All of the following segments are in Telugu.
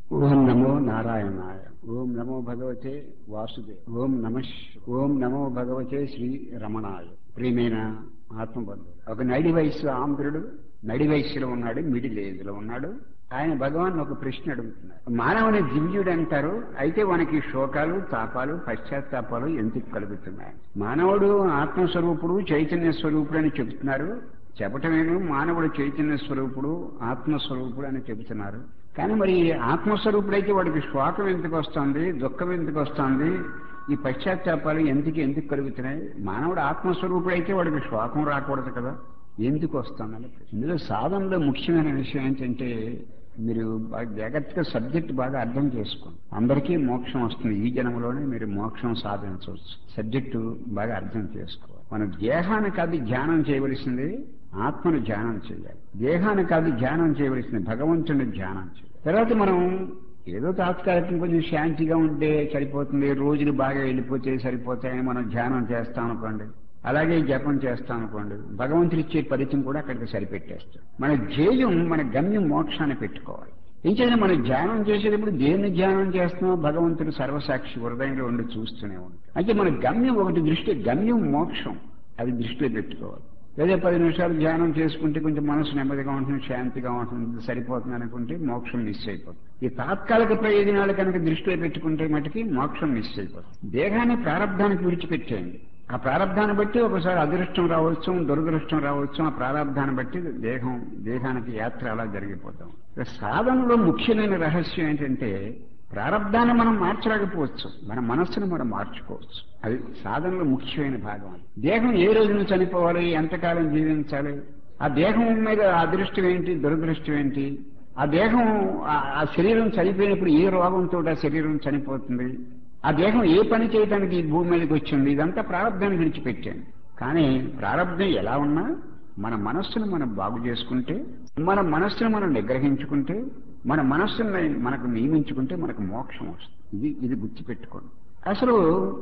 ఓం నమో నారాయణాయ ఓం నమో భగవతే వాసుదేవ్ ఓం నమ ఓం నమో భగవతే శ్రీ రమణాయ ప్రియమైన ఆత్మబంధువు ఒక నడి వయసు ఆంధ్రుడు నడి వయస్సులో ఉన్నాడు మిడిల్ ఏజ్ లో ఉన్నాడు ఆయన భగవాన్ ఒక ప్రశ్న అడుగుతున్నారు మానవుని దివ్యుడు అంటారు అయితే వానికి శోకాలు తాపాలు పశ్చాత్తాపాలు ఎందుకు కలుగుతున్నాయి మానవుడు ఆత్మస్వరూపుడు చైతన్య స్వరూపుడు అని చెబుతున్నారు చెప్పటమేను మానవుడు చైతన్య స్వరూపుడు ఆత్మస్వరూపుడు అని చెబుతున్నారు కానీ మరి ఆత్మస్వరూపుడైతే వాడికి శోకం ఎందుకు వస్తుంది దుఃఖం ఎందుకు వస్తుంది ఈ పశ్చాత్తాపాలు ఎందుకు ఎందుకు కలుగుతున్నాయి మానవుడు ఆత్మస్వరూపుడైతే వాడికి శోకం రాకూడదు కదా ఎందుకు వస్తుందని ఇందులో సాధనలో ముఖ్యమైన విషయం ఏంటంటే మీరు బాగా జాగ్రత్తగా సబ్జెక్ట్ బాగా అర్థం చేసుకోండి అందరికీ మోక్షం వస్తుంది ఈ జనంలోనే మీరు మోక్షం సాధించవచ్చు సబ్జెక్టు బాగా అర్థం చేసుకోవాలి మన దేహాన్ని కాదు ధ్యానం చేయవలసింది ఆత్మను ధ్యానం చేయాలి దేహాన్ని కాదు ధ్యానం చేయవలసింది భగవంతుని ధ్యానం చేయాలి తర్వాత మనం ఏదో తాత్కాలికం కొంచెం శాంతిగా ఉంటే సరిపోతుంది రోజులు బాగా వెళ్ళిపోతే సరిపోతాయని మనం ధ్యానం చేస్తాం అనుకోండి అలాగే జపం చేస్తాం అనుకోండి భగవంతుడు ఇచ్చే ఫలితం కూడా అక్కడికి సరిపెట్టేస్తాం మన ధ్యేయం మన గమ్యం మోక్షాన్ని పెట్టుకోవాలి ఇంకేదైనా మనం ధ్యానం చేసేటప్పుడు దేన్ని ధ్యానం చేస్తున్నామో భగవంతుడు సర్వసాక్షి హృదయంలో ఉండి చూస్తూనే ఉంటాం అయితే మన గమ్యం ఒకటి దృష్టి గమ్యం మోక్షం అది దృష్టిలో పెట్టుకోవాలి లేదా పది నిమిషాలు ధ్యానం చేసుకుంటే కొంచెం మనసు నెమ్మదిగా ఉంటుంది శాంతిగా ఉంటుంది సరిపోతుంది అనుకుంటే మోక్షం మిస్ అయిపోతుంది ఈ తాత్కాలిక ప్రయోజనాలు కనుక దృష్టిలో పెట్టుకుంటే మటుకి మోక్షం మిస్ అయిపోతుంది దేహాన్ని ప్రారంభానికి విడిచిపెట్టేయండి ఆ ప్రారంధాన్ని బట్టి ఒకసారి అదృష్టం రావచ్చు దురదృష్టం రావచ్చు ఆ ప్రారంధాన్ని బట్టి దేహం దేహానికి యాత్ర అలా జరిగిపోతాం సాధనలో ముఖ్యమైన రహస్యం ఏంటంటే ప్రారంధాన్ని మనం మార్చలేకపోవచ్చు మన మనస్సును మనం మార్చుకోవచ్చు అది సాధనలో ముఖ్యమైన భాగం దేహం ఏ రోజున చనిపోవాలి ఎంతకాలం జీవించాలి ఆ దేహం మీద అదృష్టం ఏంటి దురదృష్టం ఏంటి ఆ దేహం ఆ శరీరం చనిపోయినప్పుడు ఏ రోగంతో ఆ శరీరం చనిపోతుంది ఆ దేహం ఏ పని చేయడానికి ఈ భూమి మీదకి వచ్చింది ఇదంతా ప్రారంభాన్ని విడిచిపెట్టాను కానీ ప్రారంభం ఎలా ఉన్నా మన మనస్సును మనం బాగు చేసుకుంటే మన మనస్సును మనం నిగ్రహించుకుంటే మన మనస్సును మనకు నియమించుకుంటే మనకు మోక్షం వస్తుంది ఇది ఇది గుర్తుపెట్టుకోండి అసలు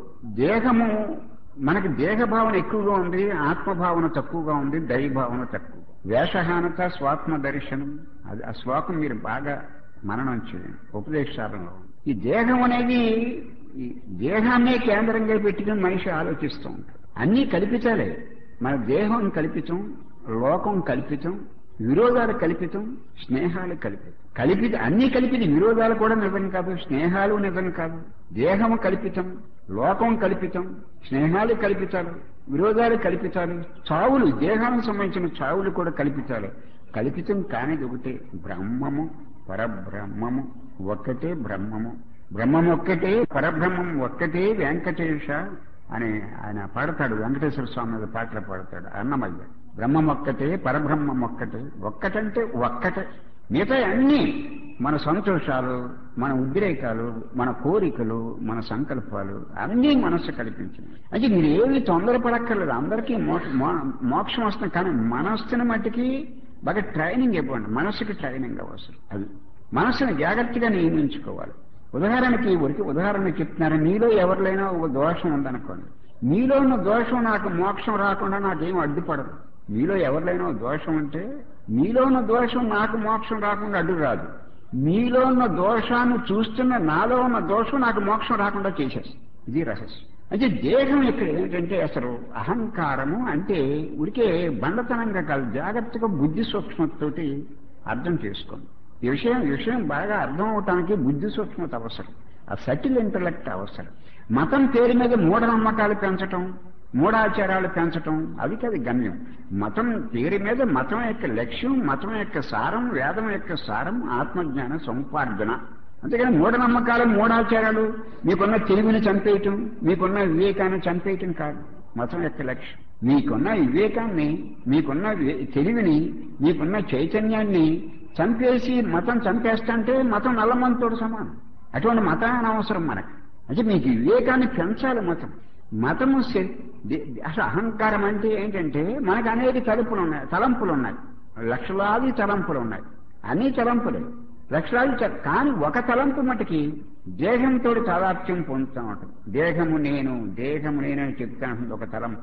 దేహము మనకి దేహభావన ఎక్కువగా ఉంది ఆత్మభావన తక్కువగా ఉంది దైవభావన తక్కువ వేషహానత స్వాత్మ దర్శనం అది ఆ శ్లోకం మీరు బాగా మననం చేయండి ఉపదేశాలలో ఈ దేహం అనేది ఈ దేహాన్నే కేంద్రంగా పెట్టుకుని మనిషి ఆలోచిస్తూ ఉంటాడు అన్నీ కల్పితాలే మన దేహం కల్పితం లోకం కల్పితం విరోధాలు కల్పితం స్నేహాలు కల్పితం కల్పిత అన్ని కల్పిత విరోధాలు కూడా నిజం కాదు స్నేహాలు నిజం కాదు దేహం కల్పితం లోకం కల్పితం స్నేహాలు కల్పితాలు విరోధాలు కల్పితాలు చావులు దేహానికి సంబంధించిన చావులు కూడా కల్పితాలు కల్పితం కానిది ఒకటే బ్రహ్మము పరబ్రహ్మము ఒక్కటే బ్రహ్మము బ్రహ్మం ఒక్కటే పరబ్రహ్మం ఒక్కటే వెంకటేశ అని ఆయన పాడతాడు వెంకటేశ్వర స్వామి మీద పాటలు పాడతాడు అన్నమయ్య బ్రహ్మం ఒక్కటే పరబ్రహ్మం ఒక్కటే ఒక్కటంటే ఒక్కటే మిగతా అన్నీ మన సంతోషాలు మన ఉద్రేకాలు మన కోరికలు మన సంకల్పాలు అన్నీ మనస్సు కల్పించింది అంటే మీరు ఏమి తొందరపడక్కర్లేదు అందరికీ మోక్షం వస్తుంది కానీ మనస్సుని మట్టికి బాగా ట్రైనింగ్ ఇవ్వండి మనస్సుకి ట్రైనింగ్ అవసరం అది మనస్సుని జాగ్రత్తగా నియమించుకోవాలి ఉదాహరణకి ఊరికి ఉదాహరణ చెప్తున్నారు నీలో ఎవరిలైనా ఒక దోషం ఉందనుకోండి నీలో ఉన్న దోషం నాకు మోక్షం రాకుండా నాకేం అడ్డుపడదు మీలో ఎవరిలైనా దోషం ఉంటే మీలో ఉన్న దోషం నాకు మోక్షం రాకుండా అడ్డు రాదు మీలో ఉన్న దోషాన్ని చూస్తున్న నాలో ఉన్న దోషం నాకు మోక్షం రాకుండా చేసేస్తుంది ఇది రహస్యం అయితే దేహం ఇక్కడ ఏంటంటే అసలు అహంకారము అంటే ఉడికే బండతనంగా కాదు జాగ్రత్తగా బుద్ధి సూక్ష్మతతోటి అర్థం చేసుకోండి ఈ విషయం ఈ విషయం బాగా అర్థం అవటానికి బుద్ధి సూక్ష్మత అవసరం ఆ సటిల్ ఇంటలెక్ట్ అవసరం మతం పేరు మీద మూఢనమ్మకాలు పెంచటం మూఢాచారాలు పెంచటం అది కాదు గమ్యం మతం పేరు మీద మతం యొక్క లక్ష్యం మతం యొక్క సారం వేదం యొక్క సారం ఆత్మజ్ఞాన సముపార్జన అంతేకాని మూఢనమ్మకాలు మూఢాచారాలు మీకున్న తెలివిని చంపేయటం మీకున్న వివేకాన్ని చంపేయటం కాదు మతం యొక్క లక్ష్యం మీకున్న వివేకాన్ని మీకున్న తెలివిని మీకున్న చైతన్యాన్ని చంపేసి మతం చంపేస్తంటే మతం నల్లమంతోడు సమానం అటువంటి మతాన్ని అవసరం మనకి అంటే మీకు వివేకాన్ని పెంచాలి మతం మతము అసలు అహంకారం అంటే ఏంటంటే మనకు అనేక తలుపులు ఉన్నాయి తలంపులు ఉన్నాయి లక్షలాది తలంపులు ఉన్నాయి అన్ని తలంపులే లక్షలాది కానీ ఒక తలంపు మటుకి దేహంతో తాదాత్యం పొందుతూ ఉంటుంది దేహము నేను దేహము నేను అని చెప్తా ఉంటుంది ఒక తలంపు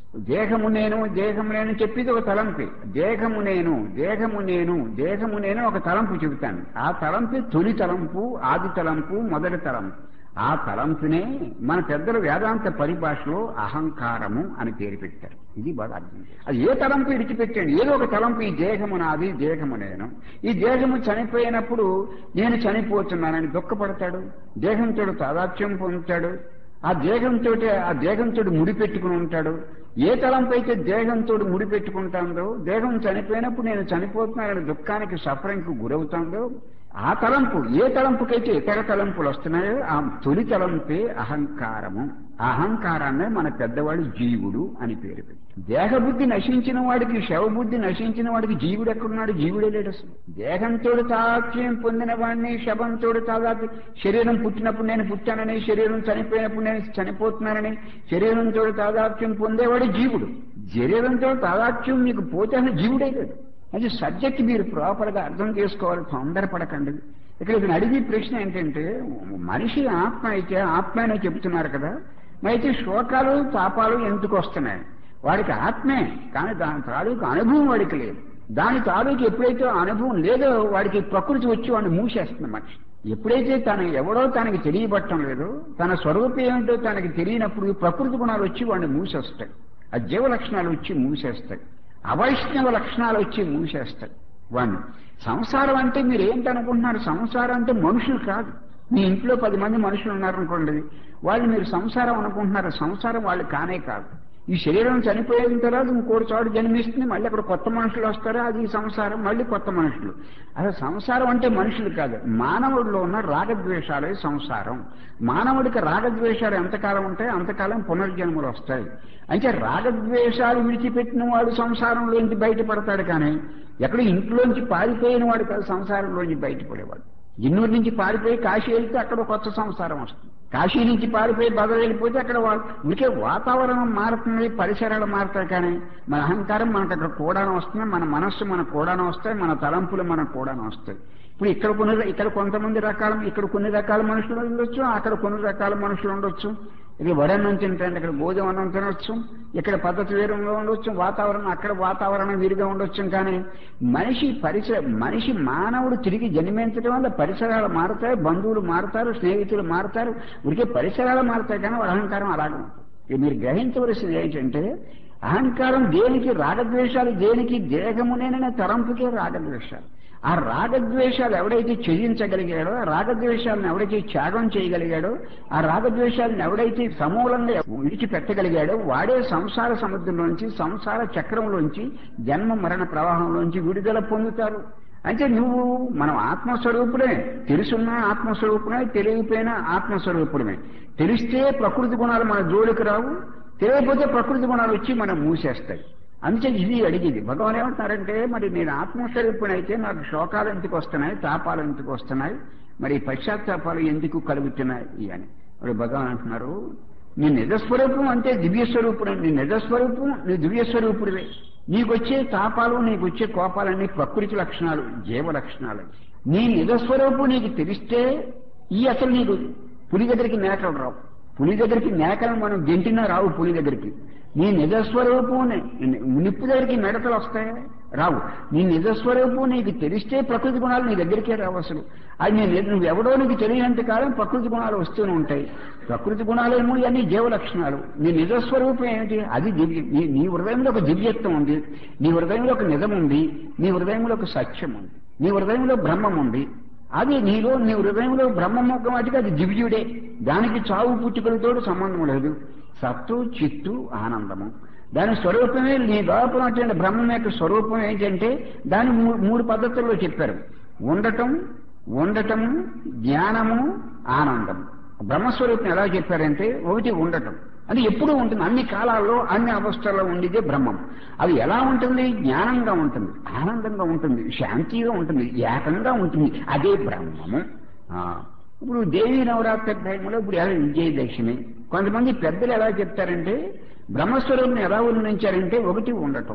దేహము నేను దేహము నేను చెప్పేది ఒక తలంపే దేహము నేను దేహము నేను దేహము నేను ఒక తలంపు చెబుతాను ఆ తలంపే తొలి తలంపు ఆది తలంపు మొదటి తలంపు ఆ తలంపునే మన పెద్దలు వేదాంత పరిభాషలో అహంకారము అని పేరు పెట్టారు ఇది బాగా అర్థం చేసుకో. అది ఏ తలంపు ఇడిచిపెట్టండి ఏదో ఒక తలంపు ఈ దేహము నాది దేహము నేను ఈ దేహము చనిపోయినప్పుడు నేను చనిపోతున్నానని దుఃఖపడతాడు దేహంతో తాదాత్యం పొందుతాడు ఆ దేహంతో ఆ దేహంతో ముడిపెట్టుకుని ఉంటాడు ఏ తలంపు అయితే దేహంతో ముడిపెట్టుకుంటాందో దేహం చనిపోయినప్పుడు నేను చనిపోతున్నానని దుఃఖానికి సఫరింగ్కు గురవుతాందో ఆ తలంపు ఏ తలంపుకైతే ఇతర తలంపులు వస్తున్నాయో ఆ తొలి తలంపే అహంకారము ఆ అహంకారాన్నే మన పెద్దవాడు జీవుడు అని పేరు పెట్టి దేహబుద్ధి నశించిన వాడికి శవబుద్ధి నశించిన వాడికి జీవుడు ఎక్కడున్నాడు జీవుడే లేడు అసలు దేహంతో తాదాత్మ్యం పొందిన వాడిని శవంతో తాదాత్మ్యం శరీరం పుట్టినప్పుడు నేను పుట్టానని శరీరం చనిపోయినప్పుడు నేను చనిపోతున్నానని శరీరంతో తాదాత్మ్యం పొందేవాడు జీవుడు శరీరంతో తాదాత్మ్యం మీకు పోతే అసలు జీవుడే లేదు అది సబ్జెక్ట్ మీరు ప్రాపర్గా అర్థం చేసుకోవాలి తొందరపడకండి ఇక్కడ ఇది అడిగే ప్రశ్న ఏంటంటే మనిషి ఆత్మ అయితే ఆత్మ అనే చెప్తున్నారు కదా మరి అయితే శోకాలు తాపాలు ఎందుకు వస్తున్నాయి వాడికి ఆత్మే కానీ దాని తాలూకు అనుభవం వాడికి లేదు దాని తాలూకు ఎప్పుడైతే అనుభవం లేదో వాడికి ప్రకృతి వచ్చి వాడిని మూసేస్తుంది మనిషి ఎప్పుడైతే తన ఎవడో తనకి తెలియబట్టం లేదో తన స్వరూపం ఏమిటో తనకి తెలియనప్పుడు ప్రకృతి గుణాలు వచ్చి వాడిని మూసేస్తాయి ఆ జీవ లక్షణాలు వచ్చి మూసేస్తాయి అవైష్ణవ లక్షణాలు వచ్చి మూసేస్తాయి వాడిని సంసారం అంటే మీరు ఏంటనుకుంటున్నారు సంసారం అంటే మనుషులు కాదు మీ ఇంట్లో పది మంది మనుషులు ఉన్నారనుకోండి వాళ్ళు మీరు సంసారం అనుకుంటున్నారు సంసారం వాళ్ళు కానే కాదు ఈ శరీరం చనిపోయిన తర్వాత ఇంకోటి చోటు జన్మిస్తుంది మళ్ళీ అక్కడ కొత్త మనుషులు వస్తారు అది సంసారం మళ్ళీ కొత్త మనుషులు అసలు సంసారం అంటే మనుషులు కాదు మానవుడిలో ఉన్న రాగద్వేషాలే సంసారం మానవుడికి రాగద్వేషాలు ఎంతకాలం ఉంటాయి అంతకాలం పునర్జన్మలు వస్తాయి అంటే రాగద్వేషాలు విడిచిపెట్టిన వాడు సంసారంలోంచి బయటపడతాడు కానీ ఎక్కడ ఇంట్లోంచి పారిపోయిన వాడు కాదు సంసారంలోంచి బయటపడేవాడు ఇన్నూరు నుంచి పారిపోయి కాశీ వెళ్తే అక్కడ కొత్త సంసారం వస్తుంది కాశీ నుంచి పారిపోయి బదలు వెళ్ళిపోతే అక్కడ వా- ఉరికే వాతావరణం మారుతుంది పరిసరాలు మారుతాయి కానీ మన అహంకారం మనకు అక్కడ కూడాను వస్తుంది మన మనస్సు మనకు కూడాను వస్తాయి మన తలంపులు మనకు కూడాను వస్తాయి ఇప్పుడు ఇక్కడ కొన్ని ఇక్కడ కొంతమంది రకాల ఇక్కడ కొన్ని రకాల మనుషులు ఉండొచ్చు అక్కడ కొన్ని రకాల మనుషులు ఉండొచ్చు ఇది వడన్నం తింటారంటే ఇక్కడ గోధుమ అన్నం తినొచ్చు ఇక్కడ పద్ధతి వేరుగా ఉండొచ్చు వాతావరణం అక్కడ వాతావరణం వీరుగా ఉండొచ్చు కానీ మనిషి పరిసర మనిషి మానవుడు తిరిగి జన్మించడం వల్ల పరిసరాలు మారుతాయి బంధువులు మారుతారు స్నేహితులు మారుతారు ఉరికే పరిసరాలు మారుతాయి కానీ వాడి అహంకారం అలాగే ఉంటుంది ఇది మీరు గ్రహించవలసింది ఏంటంటే అహంకారం దేనికి రాగద్వేషాలు దేనికి దేహమునేననే తరంపుకే రాగద్వేషాలు ఆ రాగద్వేషాలు ఎవడైతే ఛేదించగలిగాడో ఆ రాగద్వేషాలను ఎవడైతే త్యాగం చేయగలిగాడో ఆ రాగద్వేషాలను ఎవడైతే సమూలంగా విడిచిపెట్టగలిగాడో వాడే సంసార సముద్రంలోంచి సంసార చక్రంలోంచి జన్మ మరణ ప్రవాహంలోంచి విడుదల పొందుతారు అంటే నువ్వు మనం ఆత్మస్వరూపుడే తెలుసున్నా ఆత్మస్వరూపుడే తెలియపోయినా ఆత్మస్వరూపుడమే తెలిస్తే ప్రకృతి గుణాలు మన జోలికి రావు తెలియకపోతే ప్రకృతి గుణాలు వచ్చి మనం మూసేస్తాయి అందుకే ఇది అడిగేది భగవాన్ ఏమంటున్నారంటే మరి నేను ఆత్మస్వరూపునైతే నాకు శోకాలు ఎందుకు వస్తున్నాయి తాపాలు ఎందుకు వస్తున్నాయి మరి పశ్చాత్తాపాలు ఎందుకు కలుగుతున్నాయి అని మరి భగవాన్ అంటున్నారు నీ నిజస్వరూపం అంటే దివ్య స్వరూపుడు నీ నిజస్వరూపం నీ దివ్య స్వరూపుడివే నీకొచ్చే తాపాలు నీకొచ్చే కోపాలన్నీ ప్రకృతి లక్షణాలు జీవ లక్షణాలు నీ నిజస్వరూపం నీకు తెలిస్తే ఈ అసలు నీకు పులి దగ్గరికి మేకలు రావు పులి దగ్గరికి మేకలను మనం గెంటినా రావు పులి దగ్గరికి నీ నిజస్వరూపం నిప్పు దగ్గరికి మెడతలు వస్తాయా రావు నీ నిజస్వరూపం నీకు తెలిస్తే ప్రకృతి గుణాలు నీ దగ్గరికే రావు అసలు అది నేను నువ్వు ఎవడో నీకు తెలియనంత కాలం ప్రకృతి గుణాలు వస్తూనే ఉంటాయి ప్రకృతి గుణాలేమో ఇవన్నీ జీవ లక్షణాలు నీ నిజస్వరూపం ఏమిటి అది దివ్య నీ నీ హృదయంలో ఒక దివ్యత్వం ఉంది నీ హృదయంలో ఒక నిజం ఉంది నీ హృదయంలో ఒక సత్యం ఉంది నీ హృదయంలో బ్రహ్మం ఉంది అది నీలో నీ హృదయంలో బ్రహ్మముఖం వాటికి అది దివ్యుడే దానికి చావు పుట్టుకలతో సంబంధం లేదు సత్తు చిత్తు ఆనందము దాని స్వరూపమే నీ లోపల ఉన్నటువంటి బ్రహ్మం యొక్క స్వరూపం ఏంటంటే దాని మూ- మూడు పద్ధతుల్లో చెప్పారు ఉండటం ఉండటము జ్ఞానము ఆనందం బ్రహ్మస్వరూపం ఎలా చెప్పారంటే ఒకటి ఉండటం అది ఎప్పుడూ ఉంటుంది అన్ని కాలాల్లో అన్ని అవస్థల్లో ఉండేదే బ్రహ్మం అది ఎలా ఉంటుంది జ్ఞానంగా ఉంటుంది ఆనందంగా ఉంటుంది శాంతిగా ఉంటుంది ఏకంగా ఉంటుంది అదే బ్రహ్మము ఆ, ఇప్పుడు దేవీ నవరాత్రి టైంలో ఇప్పుడు ఎలా విజయదశమి కొంతమంది పెద్దలు ఎలా చెప్తారంటే బ్రహ్మస్వరూపం ఎలా వర్ణించారంటే ఒకటి ఉండటం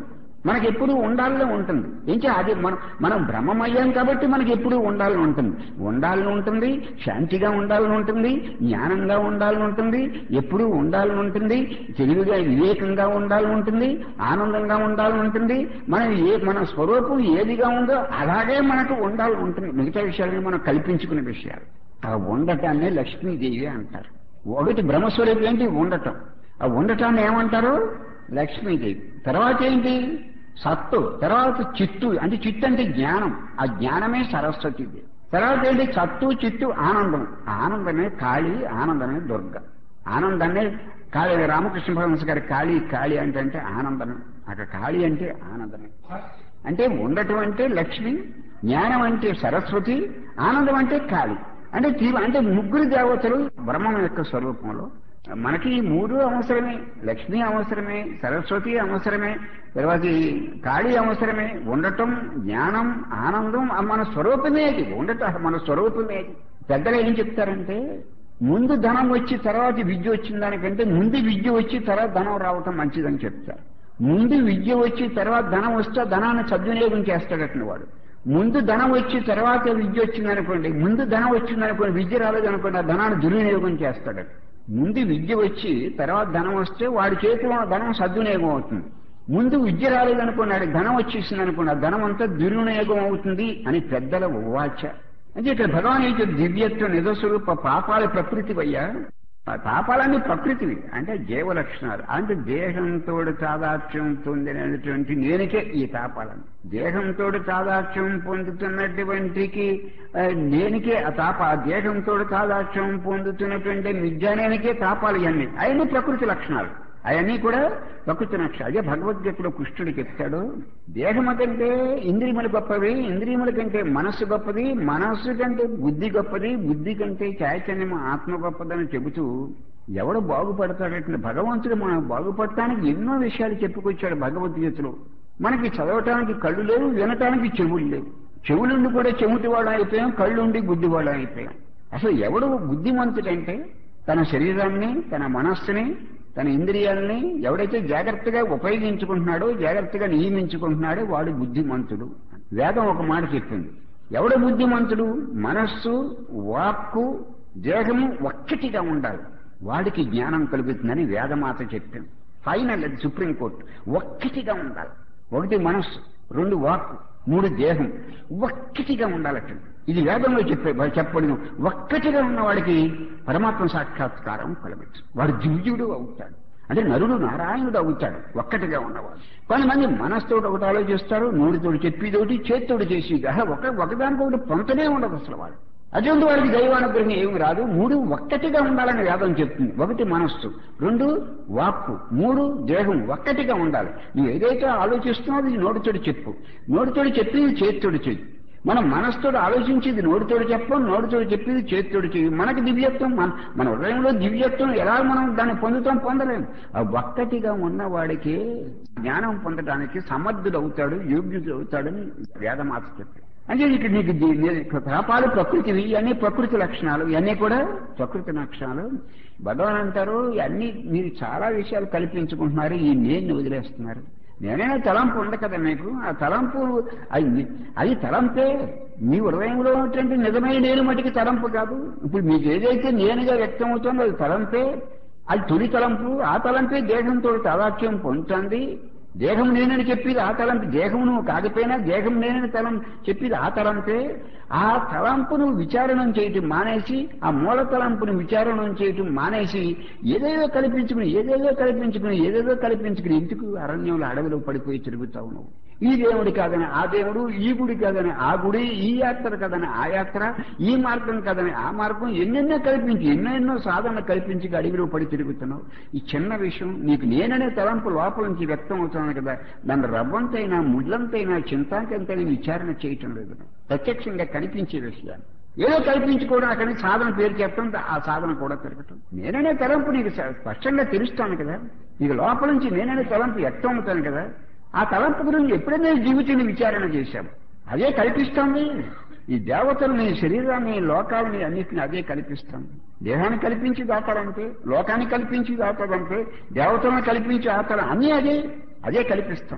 మనకి ఎప్పుడు ఉండాలని ఉంటుంది ఏంటి అది మనం మనం బ్రహ్మమయ్యాం కాబట్టి మనకి ఎప్పుడు ఉండాలని ఉంటుంది ఉండాలని ఉంటుంది శాంతిగా ఉండాలని ఉంటుంది జ్ఞానంగా ఉండాలని ఉంటుంది ఎప్పుడూ ఉండాలని ఉంటుంది తెలివిగా వివేకంగా ఉండాలని ఉంటుంది ఆనందంగా ఉండాలని ఉంటుంది మనం ఏ మన స్వరూపం ఏదిగా ఉందో అలాగే మనకు ఉండాలని ఉంటుంది మిగతా విషయాలని మనం కల్పించుకునే విషయాలు ఆ ఉండటాన్ని లక్ష్మీదేవి అంటారు ఒకటి బ్రహ్మస్వరూపం ఏంటి ఉండటం ఆ ఉండటాన్ని ఏమంటారు లక్ష్మీదేవి తర్వాత ఏంటి సత్తు తర్వాత చిత్తు అంటే చిత్తు అంటే జ్ఞానం ఆ జ్ఞానమే సరస్వతిది తర్వాత ఏంటి సత్తు చిత్తు ఆనందం ఆనందమే కాళి ఆనందమే దుర్గ ఆనందాన్ని కాళీ రామకృష్ణ పరమహంస గారి కాళీ కాళీ అంటే అంటే ఆనందమే అక్కడ కాళీ అంటే ఆనందమే అంటే ఉండటం అంటే లక్ష్మి జ్ఞానం అంటే సరస్వతి ఆనందం అంటే కాళి అంటే తీవ్ర అంటే ముగ్గురు దేవతలు బ్రహ్మం యొక్క స్వరూపంలో మనకి ఈ మూడు అవసరమే లక్ష్మి అవసరమే సరస్వతి అవసరమే తర్వాత ఈ కాళీ అవసరమే ఉండటం జ్ఞానం ఆనందం ఆ మన స్వరూపమే అది ఉండటం మన స్వరూపమే అది పెద్దలు ఏం చెప్తారంటే ముందు ధనం వచ్చి తర్వాత విద్య వచ్చిన దానికంటే ముందు విద్య వచ్చి తర్వాత ధనం రావటం మంచిదని చెప్తారు ముందు విద్య వచ్చి తర్వాత ధనం వస్తే ధనాన్ని సద్వినియోగం చేస్తాడటండి వాడు ముందు ధనం వచ్చి తర్వాత విద్య వచ్చిందనుకోండి ముందు ధనం వచ్చిందనుకోండి విద్య రాలేదనుకోండి ఆ ధనాన్ని దుర్వినియోగం చేస్తాడట ముందు విద్య వచ్చి తర్వాత ధనం వస్తే వాడి చేతిలో ఉన్న ధనం సద్వినియోగం అవుతుంది ముందు విద్య రాలేదనుకోండి ఆడికి ధనం వచ్చేసింది అనుకోండి ఆ ధనం అంతా దుర్వినియోగం అవుతుంది అని పెద్దల వాచ అంటే ఇక్కడ భగవాన్ యొక్క దివ్యత్వ నిజస్వరూప పాపాల ప్రకృతి అయ్యా ఆ పాపాలన్నీ ప్రకృతివి అంటే జీవ లక్షణాలు అంటే దేహంతో తాదాత్యం పొందినటువంటి నేనికే ఈ పాపాలను దేహంతో తాదాత్యం పొందుతున్నటువంటికి ఆ, నేనికే ఆ తాప ఆ దేహంతో తాదాత్యం పొందుతున్నటువంటి మిథ్యానేనికే తాపాలు ఇవన్నీ అవన్నీ ప్రకృతి లక్షణాలు అవన్నీ కూడా ప్రకృతి లక్షణాలు అదే భగవద్గీతలో కృష్ణుడు చెప్తాడు దేహము కంటే ఇంద్రియములు గొప్పవి ఇంద్రియముల కంటే మనస్సు గొప్పది మనస్సు కంటే బుద్ధి గొప్పది బుద్ధి కంటే చైతన్యం ఆత్మ గొప్పదని చెబుతూ ఎవడు బాగుపడతాడంటే భగవంతుడు మనం బాగుపడటానికి ఎన్నో విషయాలు చెప్పుకొచ్చాడు భగవద్గీతలో మనకి చదవటానికి కళ్ళు లేవు వినటానికి చెవులు లేవు చెవులుండి కూడా చెవిటి వాళ్ళం అయిపోయాం కళ్ళుండి గుడ్డి వాళ్ళం అయిపోయాం అసలు ఎవడు బుద్ధిమంతుడంటే తన శరీరాన్ని తన మనస్సుని తన ఇంద్రియాలని ఎవడైతే జాగ్రత్తగా ఉపయోగించుకుంటున్నాడో జాగ్రత్తగా నియమించుకుంటున్నాడో వాడు బుద్ధిమంతుడు వేదం ఒక మాట చెప్పింది ఎవడు బుద్ధిమంతుడు మనస్సు వాక్కు దేహము ఒక్కటిగా ఉండాలి వాడికి జ్ఞానం కలుగుతుందని వేదమాత చెప్పింది ఫైనల్ అది సుప్రీంకోర్టు ఒక్కటిగా ఉండాలి ఒకటి మనస్సు రెండు వాక్కు మూడు దేహం ఒక్కటిగా ఉండాలట ఇది వేదంలో చెప్పే చెప్పబడిన ఒక్కటిగా ఉన్నవాడికి పరమాత్మ సాక్షాత్కారం కలగచ్చు వాడు దివ్యుడు అవుతాడు అంటే నరుడు నారాయణుడు అవుతాడు ఒక్కటిగా ఉన్నవాడు కొంతమంది మనస్తోటి ఒకటి ఆలోచిస్తారు నోటితోటి చెప్పేదోటి చేతితోటి చేసేది అహ, ఒక ఒకదానికొకటి పొంతనే ఉండదు అసలు వాడు అటువంటి వాడికి దైవానుగ్రహం ఏమి రాదు మూడు ఒక్కటిగా ఉండాలని వేదం చెప్తుంది ఒకటి మనస్సు రెండు వాక్కు మూడు దేహం ఒక్కటిగా ఉండాలి నువ్వు ఏదైతే ఆలోచిస్తున్నావో అది నోటితోటి చెప్పు నోటితోటి చెప్పింది చేతితోటి చెయ్యి మనం మనసుతోటి ఆలోచించేది నోటితోటి చెప్పం నోటితోటి చెప్పేది చేతితోటి చెయ్యి మనకి దివ్యత్వం మన మన హృదయంలో దివ్యత్వం ఎలా మనం దాన్ని పొందుతాం పొందలేము ఆ ఒక్కటిగా ఉన్నవాడికి జ్ఞానం పొందడానికి సమర్థుడు అవుతాడు యోగ్యుడు అవుతాడని వేదమాత చెప్పింది అంటే ఇక్కడ నీకు దీ- నీ- పాపాలు ప్రకృతివి ఇవన్నీ ప్రకృతి లక్షణాలు ఇవన్నీ కూడా ప్రకృతి లక్షణాలు భగవాన్ అంటారు ఇవన్నీ మీరు చాలా విషయాలు కల్పించుకుంటున్నారు ఈ నేను వదిలేస్తున్నారు నేనైనా తలంపు ఉంది కదా మీకు ఆ తలంపు అది ని- అది తలంపే మీ హృదయంలో ఉన్నటువంటి నిజమైన నేను మటుకి తలంపు కాదు ఇప్పుడు మీకు ఏదైతే నేనుగా వ్యక్తం అవుతుందో అది తలంపే అది తొలి తలంపు ఆ తలంపే దేహంతో తాదాత్యం పొందుతుంది దేహం నేనని చెప్పేది ఆ తలంపు దేహం నువ్వు కాకపోయినా దేహం నేనని తలం చెప్పేది ఆ తలంపే ఆ తలంపును విచారణం చేయటం మానేసి ఆ మూల తలంపును విచారణం చేయటం మానేసి ఏదేదో కల్పించుకుని ఏదేదో కల్పించుకుని ఏదేదో కల్పించుకుని ఎందుకు అరణ్యంలో అడవిలో పడిపోయి తిరుగుతావు నువ్వు ఈ దేవుడి కాదని ఆ దేవుడు ఈ గుడి కాదని ఆ గుడి ఈ యాత్ర కాదని ఆ యాత్ర ఈ మార్గం కాదని ఆ మార్గం ఎన్నెన్నో కల్పించి ఎన్నెన్నో సాధన కల్పించి అడవిలో పడి తిరుగుతున్నావు ఈ చిన్న విషయం నీకు నేననే తలంపు లోపల నుంచి వ్యక్తం అవుతున్నాను కదా దాని రవ్వంతైనా ముళ్ళంతైనా చింతాకంతైనా విచారణ చేయటం లేదు ప్రత్యక్షంగా కనిపించే విషయాలు ఏదో కల్పించుకోవడం అక్కడి నుంచి సాధన పేరు చెప్పడం ఆ సాధన కూడా తిరగటం నేననే తలంపు నీకు స- స్పష్టంగా తెలుస్తాను కదా నీకు లోపల నుంచి నేననే తలంపు వ్యక్తం అవుతాను కదా ఆ తలంపు గురించి ఎప్పుడైనా జీవితాన్ని విచారణ చేశాం అదే కల్పిస్తోంది ఈ దేవతల్ని శరీరాన్ని లోకాలని అన్నిటిని అదే కల్పిస్తుంది దేహాన్ని కల్పించి దాతాడంటే లోకాన్ని కల్పించి దాతాడంటే దేవతలను కల్పించి ఆతాడు అన్నీ అదే అదే కల్పిస్తాం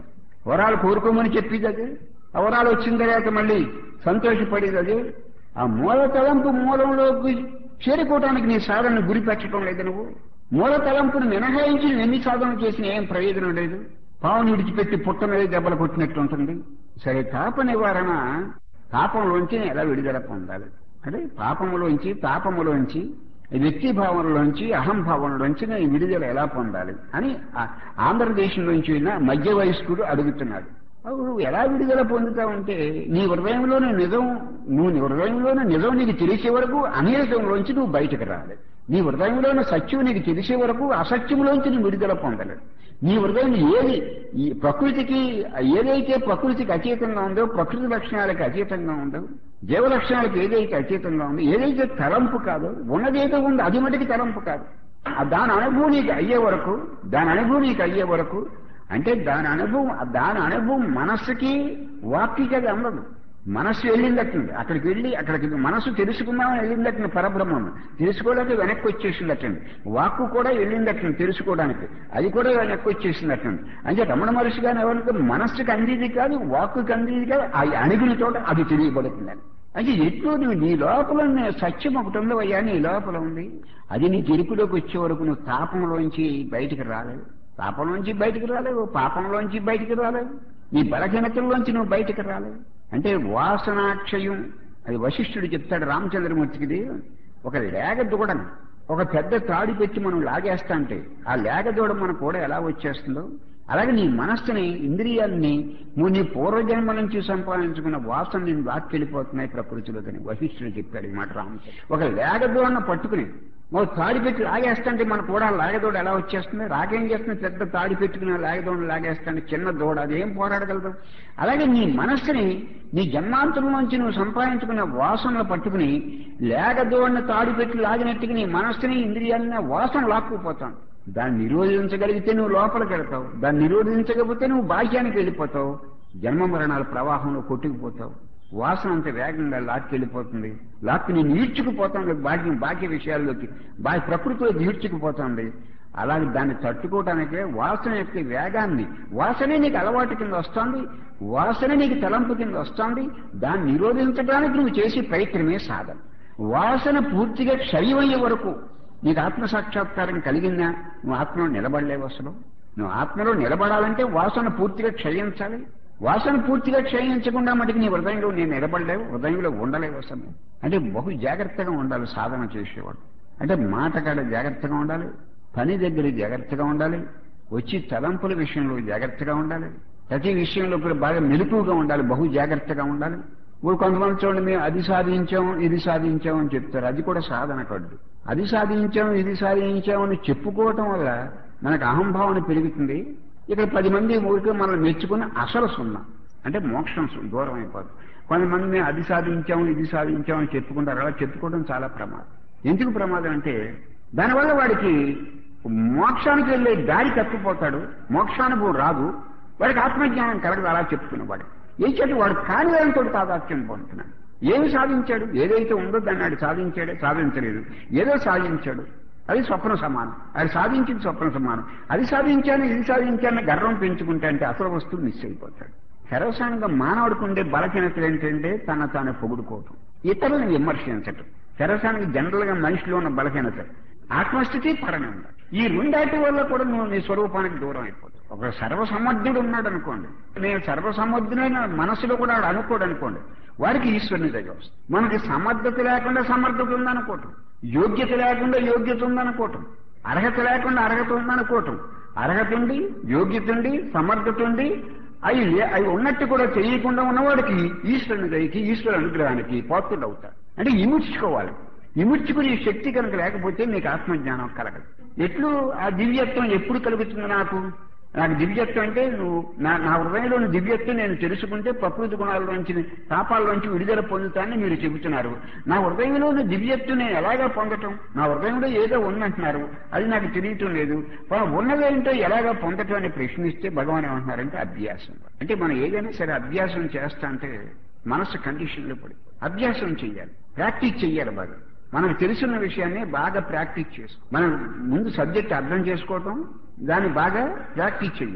వరాలు కోరుకోమని చెప్పేది అదే ఆ వరాలు వచ్చిన తర్వాత మళ్ళీ సంతోషపడేది అదే ఆ మూల తలంపు మూలంలోకి చేరుకోవడానికి నీ సాధనను గురి పెట్టడం లేదు నువ్వు మూల తలంపును మినహాయించి నువ్వు ఎన్ని సాధనలు చేసినా ఏం ప్రయోజనం లేదు పావును విడిచిపెట్టి పుట్ట మీద దెబ్బలు కొట్టినట్టు ఉంటుంది సరే తాప నివారణ తాపంలోంచి ఎలా విడుదల పొందాలి అంటే పాపములోంచి తాపములోంచి వ్యక్తి భావనలోంచి అహంభావంలోంచి నేను విడుదల ఎలా పొందాలి అని ఆ- ఆంధ్రదేశంలోంచి వెళ్ళిన మధ్య వయస్కుడు అడుగుతున్నాడు అప్పుడు నువ్వు ఎలా విడుదల పొందుతావంటే నీ హృదయంలోని నిజం నువ్వు నీ హృదయంలోని నిజం నీకు తెలిసే వరకు అనేకంలోంచి నువ్వు బయటకు రాలి నీ హృదయంలోని సత్యం నీకు తెలిసే వరకు అసత్యంలోంచి నువ్వు విడుదల పొందలేదు నీ హృదయం ఏది ఈ ప్రకృతికి ఏదైతే ప్రకృతికి అతీతంగా ఉందో ప్రకృతి లక్షణాలకు అతీతంగా ఉందో జీవ లక్షణాలకు ఏదైతే అతీతంగా ఉందో ఏదైతే తలంపు కాదో ఉన్నదేదో ఉందో అది మటుకి తలంపు కాదు ఆ దాని అనుభవం నీకు అయ్యే వరకు దాని అనుభవం నీకు అయ్యే వరకు అంటే దాని అనుభవం దాని అనుభవం మనస్సుకి వాక్కి అది అందదు మనస్సు వెళ్ళిందట్టండి అక్కడికి వెళ్ళి అక్కడికి మనస్సు తెలుసుకుందామని వెళ్ళిందట్టండి పరబ్రహ్మం తెలుసుకోవడానికి వెనక్కి వచ్చేసిందట్టండి వాక్కు కూడా వెళ్ళిందట్టండి తెలుసుకోవడానికి అది కూడా వెనక్కి వచ్చేసిందట్టండి అంటే రమణ మహర్షి గారు ఎవరికి మనస్సుకి అందేది కాదు వాక్కుకి అందేది కాదు ఆ అణిగిన చోట అది తెలియబడుతుందని అంటే ఎట్లు నువ్వు నీ లోపల ఉన్న సత్యం ఒకటి ఉందో అయ్యా నీ లోపల ఉంది అది నీ గెలుపులోకి వచ్చే వరకు నువ్వు తాపంలోంచి బయటికి రాలేవు తాపంలోంచి బయటికి రాలేవు పాపంలోంచి బయటికి రాలేవు నీ బలహీనతల్లోంచి నువ్వు బయటికి రాలేవు అంటే వాసనాక్షయం అది వశిష్ఠుడు చెప్తాడు రామచంద్రమూర్తికి ఒక లేగ దూడను ఒక పెద్ద తాడి పెట్టి మనం లాగేస్తా అంటే ఆ లేగ దూడ మన కూడా ఎలా వచ్చేస్తుందో అలాగే నీ మనస్సుని ఇంద్రియాలని నువ్వు నీ పూర్వజన్మ నుంచి సంపాదించుకున్న వాసన నేను లాక్కెళ్ళిపోతున్నాయి ప్రకృతిలో కానీ వశిష్ఠుడు చెప్పాడు ఈ మాట రామచంద్ర ఒక లేగ దూడను పట్టుకుని ఓ తాడి పెట్టి లాగేస్తుంటే మన కూడా లాగదోడ ఎలా వచ్చేస్తుంది రాగేం చేస్తుంది పెద్ద తాడి పెట్టుకుని లాగదోడ లాగేస్తాంటే చిన్న దూడ అదేం పోరాడగలదు అలాగే నీ మనస్సుని నీ జన్మాంతరం నుంచి నువ్వు సంపాదించుకున్న వాసనలు పట్టుకుని లేగదోడిని తాడి పెట్టి లాగినట్టుగా నీ మనస్సుని ఇంద్రియాలని వాసన లాక్కుపోతాను దాన్ని నిరోధించగలిగితే నువ్వు లోపలికి వెళ్తావు దాన్ని నిరోధించకపోతే నువ్వు బాహ్యానికి వెళ్ళిపోతావు జన్మ మరణాల ప్రవాహంలో కొట్టుకుపోతావు వాసన అంత వేగంగా లాక్కెళ్ళిపోతుంది లాక్కి నేను ఈడ్చుకుపోతుంది బాహ్యం బాహ్య విషయాల్లోకి బాహ్య ప్రకృతిలో ఈడ్చుకుపోతుంది అలాగే దాన్ని తట్టుకోవడానికే వాసన యొక్క వేగాన్ని వాసనే నీకు అలవాటు కింద వస్తుంది వాసన నీకు తలంపు కింద వస్తుంది దాన్ని నిరోధించడానికి నువ్వు చేసే ప్రయత్నమే సాధన వాసన పూర్తిగా క్షయమయ్యే వరకు నీకు ఆత్మ సాక్షాత్కారం కలిగిందా నువ్వు ఆత్మలో నిలబడలేవు అసలు నువ్వు ఆత్మలో నిలబడాలంటే వాసన పూర్తిగా క్షయించాలి వాసన పూర్తిగా క్షయించకుండా మటుకు నీ హృదయంలో నేను నిలబడలేవు హృదయంలో ఉండలేవు అసలు అంటే బహు జాగ్రత్తగా ఉండాలి సాధన చేసేవాడు అంటే మాట కాడ జాగ్రత్తగా ఉండాలి పని దగ్గర జాగ్రత్తగా ఉండాలి వచ్చి తలంపుల విషయంలో జాగ్రత్తగా ఉండాలి ప్రతి విషయంలో కూడా బాగా మెలకుగా ఉండాలి బహు జాగ్రత్తగా ఉండాలి ఇప్పుడు కొంతమంది చూడండి మేము అది సాధించాం ఇది సాధించాం అని చెప్తారు అది కూడా సాధన కడ్డు అది సాధించాం ఇది సాధించాం అని చెప్పుకోవటం వల్ల మనకు అహంభావన పెరుగుతుంది ఇక్కడ పది మంది ఊరికి మనల్ని మెచ్చుకుని అసలు సున్నా అంటే మోక్షం సు- దూరం అయిపోతుంది కొంతమంది మేము అది సాధించాం ఇది సాధించాం అని చెప్పుకుంటారు అలా చెప్పుకోవడం చాలా ప్రమాదం ఎందుకు ప్రమాదం అంటే దానివల్ల వాడికి మోక్షానికి వెళ్ళే దారి తప్పిపోతాడు మోక్షానుభవం రాదు వాడికి ఆత్మజ్ఞానం కలగదు అలా చెప్తున్నవాడు ఏం చేతి వాడు కాని దానితో తాదాత్యం పొందుతున్నాడు ఏమి సాధించాడు ఏదైతే ఉందో దాన్ని ఆడు సాధించాడే సాధించలేదు ఏదో సాధించాడు అది స్వప్న సమానం అది సాధించింది స్వప్న సమానం అది సాధించాను ఇది సాధించాను గర్వం పెంచుకుంటే అంటే అసలు వస్తువు మిస్ అయిపోతాడు సర్వసానంగా మానవుడికి ఉండే బలహీనతలు ఏంటంటే తన తాను పొగుడుకోవటం ఇతరులను విమర్శించటం సర్వసానంగా జనరల్ గా మనిషిలో ఉన్న బలహీనత ఆత్మస్థితి పరనంద ఈ రెండాటి వల్ల కూడా నువ్వు నీ స్వరూపానికి దూరం అయిపోతావు ఒక సర్వసమర్థుడు ఉన్నాడు అనుకోండి నేను సర్వసమర్థుడైన మనసులో కూడా వాడు అనుకోడు అనుకోండి వారికి ఈశ్వరుని దగ్గర వస్తుంది మనకి సమర్థత లేకుండా సమర్థత ఉందనుకోవటం యోగ్యత లేకుండా యోగ్యత ఉందనుకోవటం అర్హత లేకుండా అర్హత ఉందనుకోవటం అర్హత ఉంది యోగ్యత ఉంది సమర్థత ఉంది అవి లే- అవి ఉన్నట్టు కూడా తెలియకుండా ఉన్నవాడికి ఈశ్వరుని దయకి ఈశ్వరు అనుగ్రహానికి పాత్రుడు అవుతాడు అంటే ఇముడ్చుకోవాలి ఇముడ్చుకునే శక్తి కనుక లేకపోతే నీకు ఆత్మజ్ఞానం కలగదు ఎట్లు ఆ దివ్యత్వం ఎప్పుడు కలుగుతుంది నాకు నాకు దివ్యత్వం అంటే నువ్వు నా నా హృదయంలోని దివ్యత్వం నేను తెలుసుకుంటే ప్రకృతి గుణాల్లోంచి పాపాల్లోంచి విడుదల పొందుతానని మీరు చెబుతున్నారు నా హృదయంలోని దివ్యత్వం నేను ఎలాగా పొందటం నా హృదయంలో ఏదో ఉందంటున్నారు అది నాకు తెలియటం లేదు మనం ఉన్నదేంటో ఎలాగా పొందటం అని ప్రశ్నిస్తే భగవాన్ ఏమంటున్నారంటే అభ్యాసం అంటే మనం ఏదైనా సరే అభ్యాసం చేస్తా అంటే మనసు కండిషన్లో పడి అభ్యాసం చెయ్యాలి ప్రాక్టీస్ చెయ్యాలి బాగా మనకు తెలుసున్న విషయాన్ని బాగా ప్రాక్టీస్ చేసుకో మనం ముందు సబ్జెక్ట్ అర్థం చేసుకోవటం దాన్ని బాగా ప్రాక్టీస్ చెయ్యాలి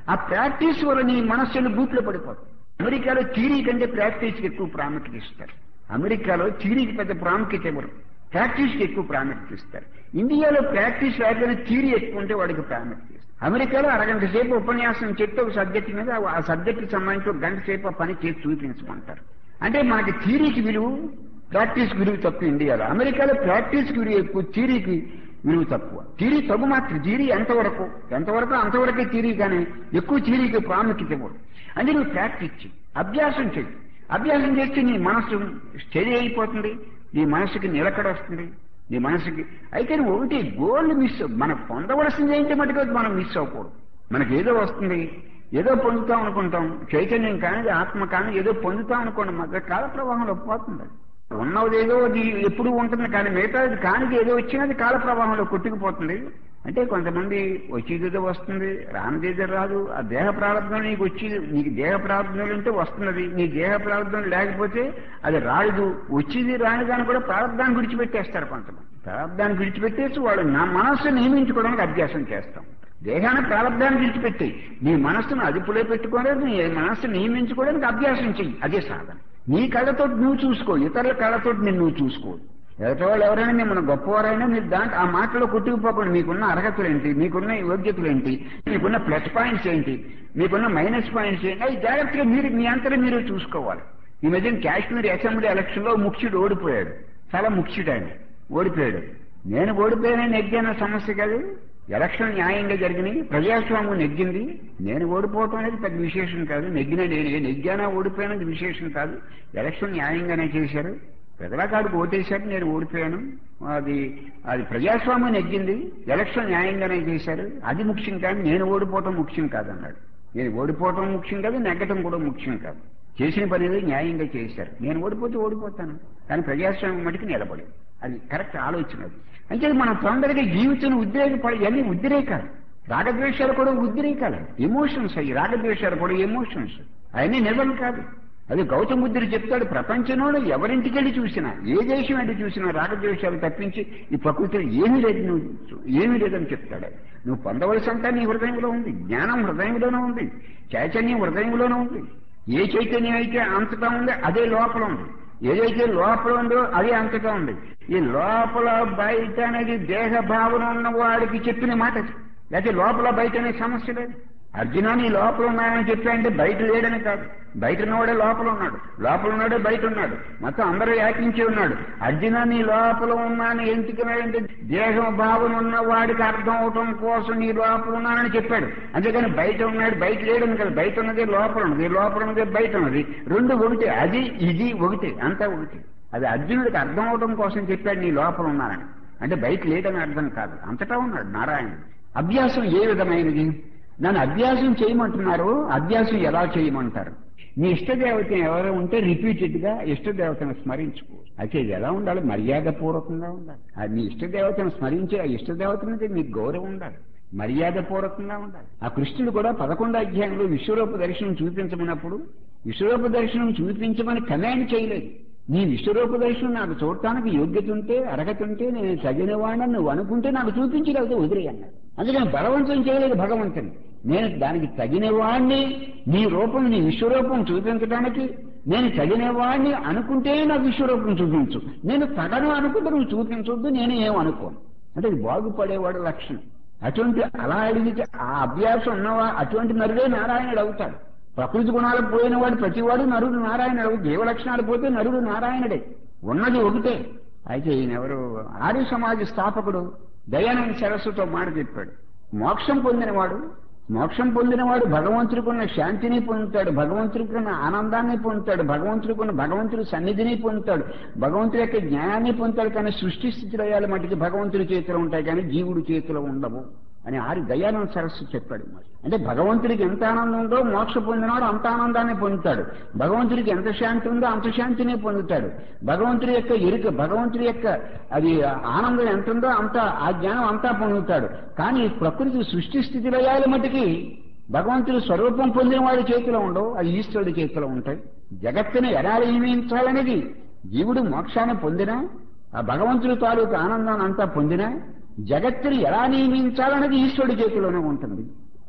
ఆ ప్రాక్టీస్ వల్ల నీ మనస్సును బూట్లో పడిపోతుంది అమెరికాలో థీరీ కంటే ప్రాక్టీస్కి ఎక్కువ ప్రాముఖ్యత ఇస్తారు అమెరికాలో థీరీకి పెద్ద ప్రాముఖ్యత ఇవ్వరు ప్రాక్టీస్కి ఎక్కువ ప్రాముఖ్యత ఇస్తారు ఇండియాలో ప్రాక్టీస్ లేకపోతే థీరీ ఎక్కువ ఉంటే వాడికి ప్రాముఖ్యత ఇస్తారు అమెరికాలో అరగంట సేపు ఉపన్యాసం చెప్తే ఒక సబ్జెక్ట్ మీద ఆ సబ్జెక్ట్కి సంబంధించి ఒక గంట సేపు ఆ పని చేసి చూపించమంటారు అంటే మనకి థీరీకి విలువ ప్రాక్టీస్ విలువ తక్కువ ఇండియాలో అమెరికాలో ప్రాక్టీస్కి విలువ ఎక్కువ థీరీకి విలువ తక్కువ థీరీ తగు మాత్రం థీరీ ఎంతవరకు ఎంతవరకు అంతవరకే థీరీ కానీ ఎక్కువ థీరీకి ప్రాముఖ్యత ఇవ్వడు అంటే నువ్వు ప్రాక్టీస్ చెయ్యి అభ్యాసం చెయ్యి అభ్యాసం చేస్తే నీ మనసు స్టడీ అయిపోతుంది నీ మనసుకి నిలకడ వస్తుంది నీ మనసుకి అయితే నువ్వు ఒకటి గోల్ మిస్ మనం పొందవలసింది ఏంటి మటుకు మనం మిస్ అవ్వకూడదు మనకి ఏదో వస్తుంది ఏదో పొందుతాం అనుకుంటాం చైతన్యం కానీ ఆత్మ కానీ ఏదో పొందుతాం అనుకోండి మాకు కాల ప్రవాహంలో పోతుంది ఉన్నది ఏదో అది ఎప్పుడు ఉంటుంది కానీ మిగతాది కానికి ఏదో వచ్చినది కాల ప్రవాహంలో కొట్టుకుపోతుంది అంటే కొంతమంది వచ్చేది ఏదో వస్తుంది రానిది ఏదో రాదు ఆ దేహ ప్రారంభం నీకు వచ్చి నీకు దేహ ప్రారంభం ఉంటే వస్తున్నది నీ దేహ ప్రారంభం లేకపోతే అది రాదు వచ్చేది రాని దాన్ని కూడా ప్రారంభాన్ని విడిచిపెట్టేస్తారు కొంతమంది ప్రారంభాన్ని విడిచిపెట్టేసి వాళ్ళు నా మనస్సు నియమించుకోవడానికి అభ్యాసం చేస్తాం దేహాన్ని ప్రారంభాన్ని విడిచిపెట్టి నీ మనస్సును అదుపులో పెట్టుకోలేదు నీ మనస్సు నియమించుకోవడానికి అభ్యాసం చెయ్యి అదే సాధన నీ కళ్ళతో నువ్వు చూసుకో ఇతరుల కళ్ళతో నేను నువ్వు చూసుకో ఎదుటి వాళ్ళు ఎవరైనా మిమ్మల్ని గొప్పవారైనా మీరు దాంట్లో ఆ మాటలో కొట్టుకుపోకుండా మీకున్న అర్హతలు ఏంటి మీకున్న యోగ్యతలు ఏంటి మీకున్న ప్లస్ పాయింట్స్ ఏంటి మీకున్న మైనస్ పాయింట్స్ ఏంటి అవి జాగ్రత్తగా మీరు మీ అంతరం మీరు చూసుకోవాలి ఈ మధ్యన కాశ్మీర్ అసెంబ్లీ ఎలక్షన్ లో ముఖ్యుడు ఓడిపోయాడు చాలా ముఖ్యుడు ఆయన ఓడిపోయాడు నేను ఓడిపోయానని నెగ్గిన సమస్య కాదు ఎలక్షన్ న్యాయంగా జరిగినాయి ప్రజాస్వామ్యం నెగ్గింది నేను ఓడిపోవటం అనేది పెద్ద విశేషం కాదు నెగ్గిన నేను నెగ్గానా ఓడిపోయినది విశేషం కాదు ఎలక్షన్ న్యాయంగానే చేశారు ప్రజల కాడికి ఓటేశారు నేను ఓడిపోయాను అది అది ప్రజాస్వామ్యం నెగ్గింది ఎలక్షన్ న్యాయంగానే చేశారు అది ముఖ్యం కాదు నేను ఓడిపోవటం ముఖ్యం కాదన్నాడు నేను ఓడిపోవటం ముఖ్యం కాదు నెగ్గటం కూడా ముఖ్యం కాదు చేసిన పని ఏదో న్యాయంగా చేశారు నేను ఓడిపోతే ఓడిపోతాను కానీ ప్రజాస్వామ్యం మటుకు నిలబడి అది కరెక్ట్ ఆలోచన అది అంటే మనం తొందరగా జీవితం ఉద్రేకపడి ఇవన్నీ ఉద్రేకాలు రాగద్వేషాలు కూడా ఉద్రేకాలు ఎమోషన్స్ అయ్యి రాగద్వేషాలు కూడా ఎమోషన్స్ అవన్నీ నిజం కాదు అది గౌతమ బుద్ధుడు చెప్తాడు ప్రపంచంలో ఎవరింటికి వెళ్ళి చూసినా ఏ దేశం వెళ్ళి చూసినా రాగద్వేషాలు తప్పించి ఈ ప్రకృతిలో ఏమీ లేదు నువ్వు ఏమీ లేదని చెప్తాడు నువ్వు పొందవలసినంత నీ హృదయంలో ఉంది జ్ఞానం హృదయంలోనే ఉంది చైతన్యం హృదయంలోనే ఉంది ఏ చైతన్యం అయితే అంతటా ఉందో అదే లోపల ఉంది ఏదైతే లోపల ఉందో అదే అంతటా ఉంది ఈ లోపల బయట అనేది దేహ భావన ఉన్న వాడికి చెప్పిన మాట లేకపోతే లోపల బయట అనే సమస్య లేదు అర్జున నీ లోపల ఉన్నాయని చెప్పాయంటే బయట లేడని కాదు బయట ఉన్నవాడే లోపల ఉన్నాడు లోపల ఉన్నాడే బయట ఉన్నాడు మొత్తం అందరూ యాకించి ఉన్నాడు అర్జున నీ లోపల ఉన్నాను ఎందుకనంటే దేహం భావన ఉన్న వాడికి అర్థం అవటం కోసం నీ లోపల ఉన్నానని చెప్పాడు అంతేగాని బయట ఉన్నాడు బయట లేడని కదా బయట ఉన్నది లోపల ఉన్నది లోపల ఉన్నది బయట ఉన్నది రెండు ఒకటి అది ఇది ఒకటి అంతా ఒకటి అది అర్జునుడికి అర్థం అవటం కోసం చెప్పాడు నీ లోపల ఉన్నానని అంటే బయట లేడని అర్థం కాదు అంతటా ఉన్నాడు నారాయణ అభ్యాసం ఏ విధమైనది నన్ను అభ్యాసం చేయమంటున్నారు అభ్యాసం ఎలా చేయమంటారు నీ ఇష్టదేవత ఎవరు ఉంటే రిపీటెడ్ గా ఇష్టదేవతను స్మరించుకో అయితే ఇది ఎలా ఉండాలి మర్యాద పూర్వకంగా ఉండాలి ఆ నీ ఇష్టదేవతను స్మరించే ఆ ఇష్టదేవత మీద నీకు గౌరవం ఉండాలి మర్యాద పూర్వకంగా ఉండాలి ఆ కృష్ణుడు కూడా పదకొండో అధ్యాయంలో విశ్వరూప దర్శనం చూపించమన్నప్పుడు విశ్వరూప దర్శనం చూపించమని కమాండ్ చేయలేదు నీ విశ్వరూప దర్శనం నాకు చూడటానికి యోగ్యత ఉంటే అర్హత ఉంటే నేను తగినవాడని నువ్వు అనుకుంటే నాకు చూపించగలిగితే వదిలే అన్నాడు అందుకని బలవంతం చేయలేదు భగవంతుని నేను దానికి తగిన వాణ్ణి నీ రూపం నీ విశ్వరూపం చూపించడానికి నేను తగిన వాణ్ణి అనుకుంటే నాకు విశ్వరూపం చూపించు నేను తగను అనుకుంటే నువ్వు చూపించొద్దు నేను ఏం అనుకోను అంటే ఇది బాగుపడేవాడు లక్షణం అటువంటి అలా అడిగితే ఆ అభ్యాసం ఉన్నవా అటువంటి నరుడే నారాయణుడు అవుతాడు ప్రకృతి గుణాలు పోయినవాడు ప్రతివాడు నరుడు నారాయణుడు జీవ లక్షణాలు పోతే నరుడు నారాయణుడే ఉన్నది ఒకటే అయితే ఈయన ఎవరు ఆర్య సమాజ స్థాపకుడు దయానంద సరస్సుతో మాట చెప్పాడు మోక్షం పొందినవాడు మోక్షం పొందినవాడు భగవంతుడికున్న శాంతిని పొందుతాడు భగవంతుడికున్న ఆనందాన్ని పొందుతాడు భగవంతుడికున్న భగవంతుడి సన్నిధిని పొందుతాడు భగవంతుడి యొక్క జ్ఞానాన్ని పొందుతాడు కానీ సృష్టి స్థితిలో అయ్యాలి మటుకు భగవంతుడి చేతిలో ఉంటాయి కానీ జీవుడి చేతిలో ఉండవు అని ఆరి దయానంద సరస్సు చెప్పాడు మరి అంటే భగవంతుడికి ఎంత ఆనందం ఉందో మోక్ష పొందినవాడు అంత ఆనందాన్ని పొందుతాడు భగవంతుడికి ఎంత శాంతి ఉందో అంత శాంతిని పొందుతాడు భగవంతుడి యొక్క ఎరుక భగవంతుడి యొక్క అది ఆనందం ఎంత ఉందో అంత ఆ జ్ఞానం అంతా పొందుతాడు కానీ ప్రకృతి సృష్టి స్థితిలో అయ్యాలి మటుకి భగవంతుడి స్వరూపం పొందిన వాడి చేతిలో ఉండవు అది ఈశ్వరుడి చేతిలో ఉంటాయి జగత్తుని ఎలా నియమించాలనేది జీవుడు మోక్షాన్ని పొందినా ఆ భగవంతుడి తాలూకు ఆనందాన్ని అంతా పొందినా జగత్తుని ఎలా నియమించాలనేది ఈశ్వరుడి చేతిలోనే ఉంటుంది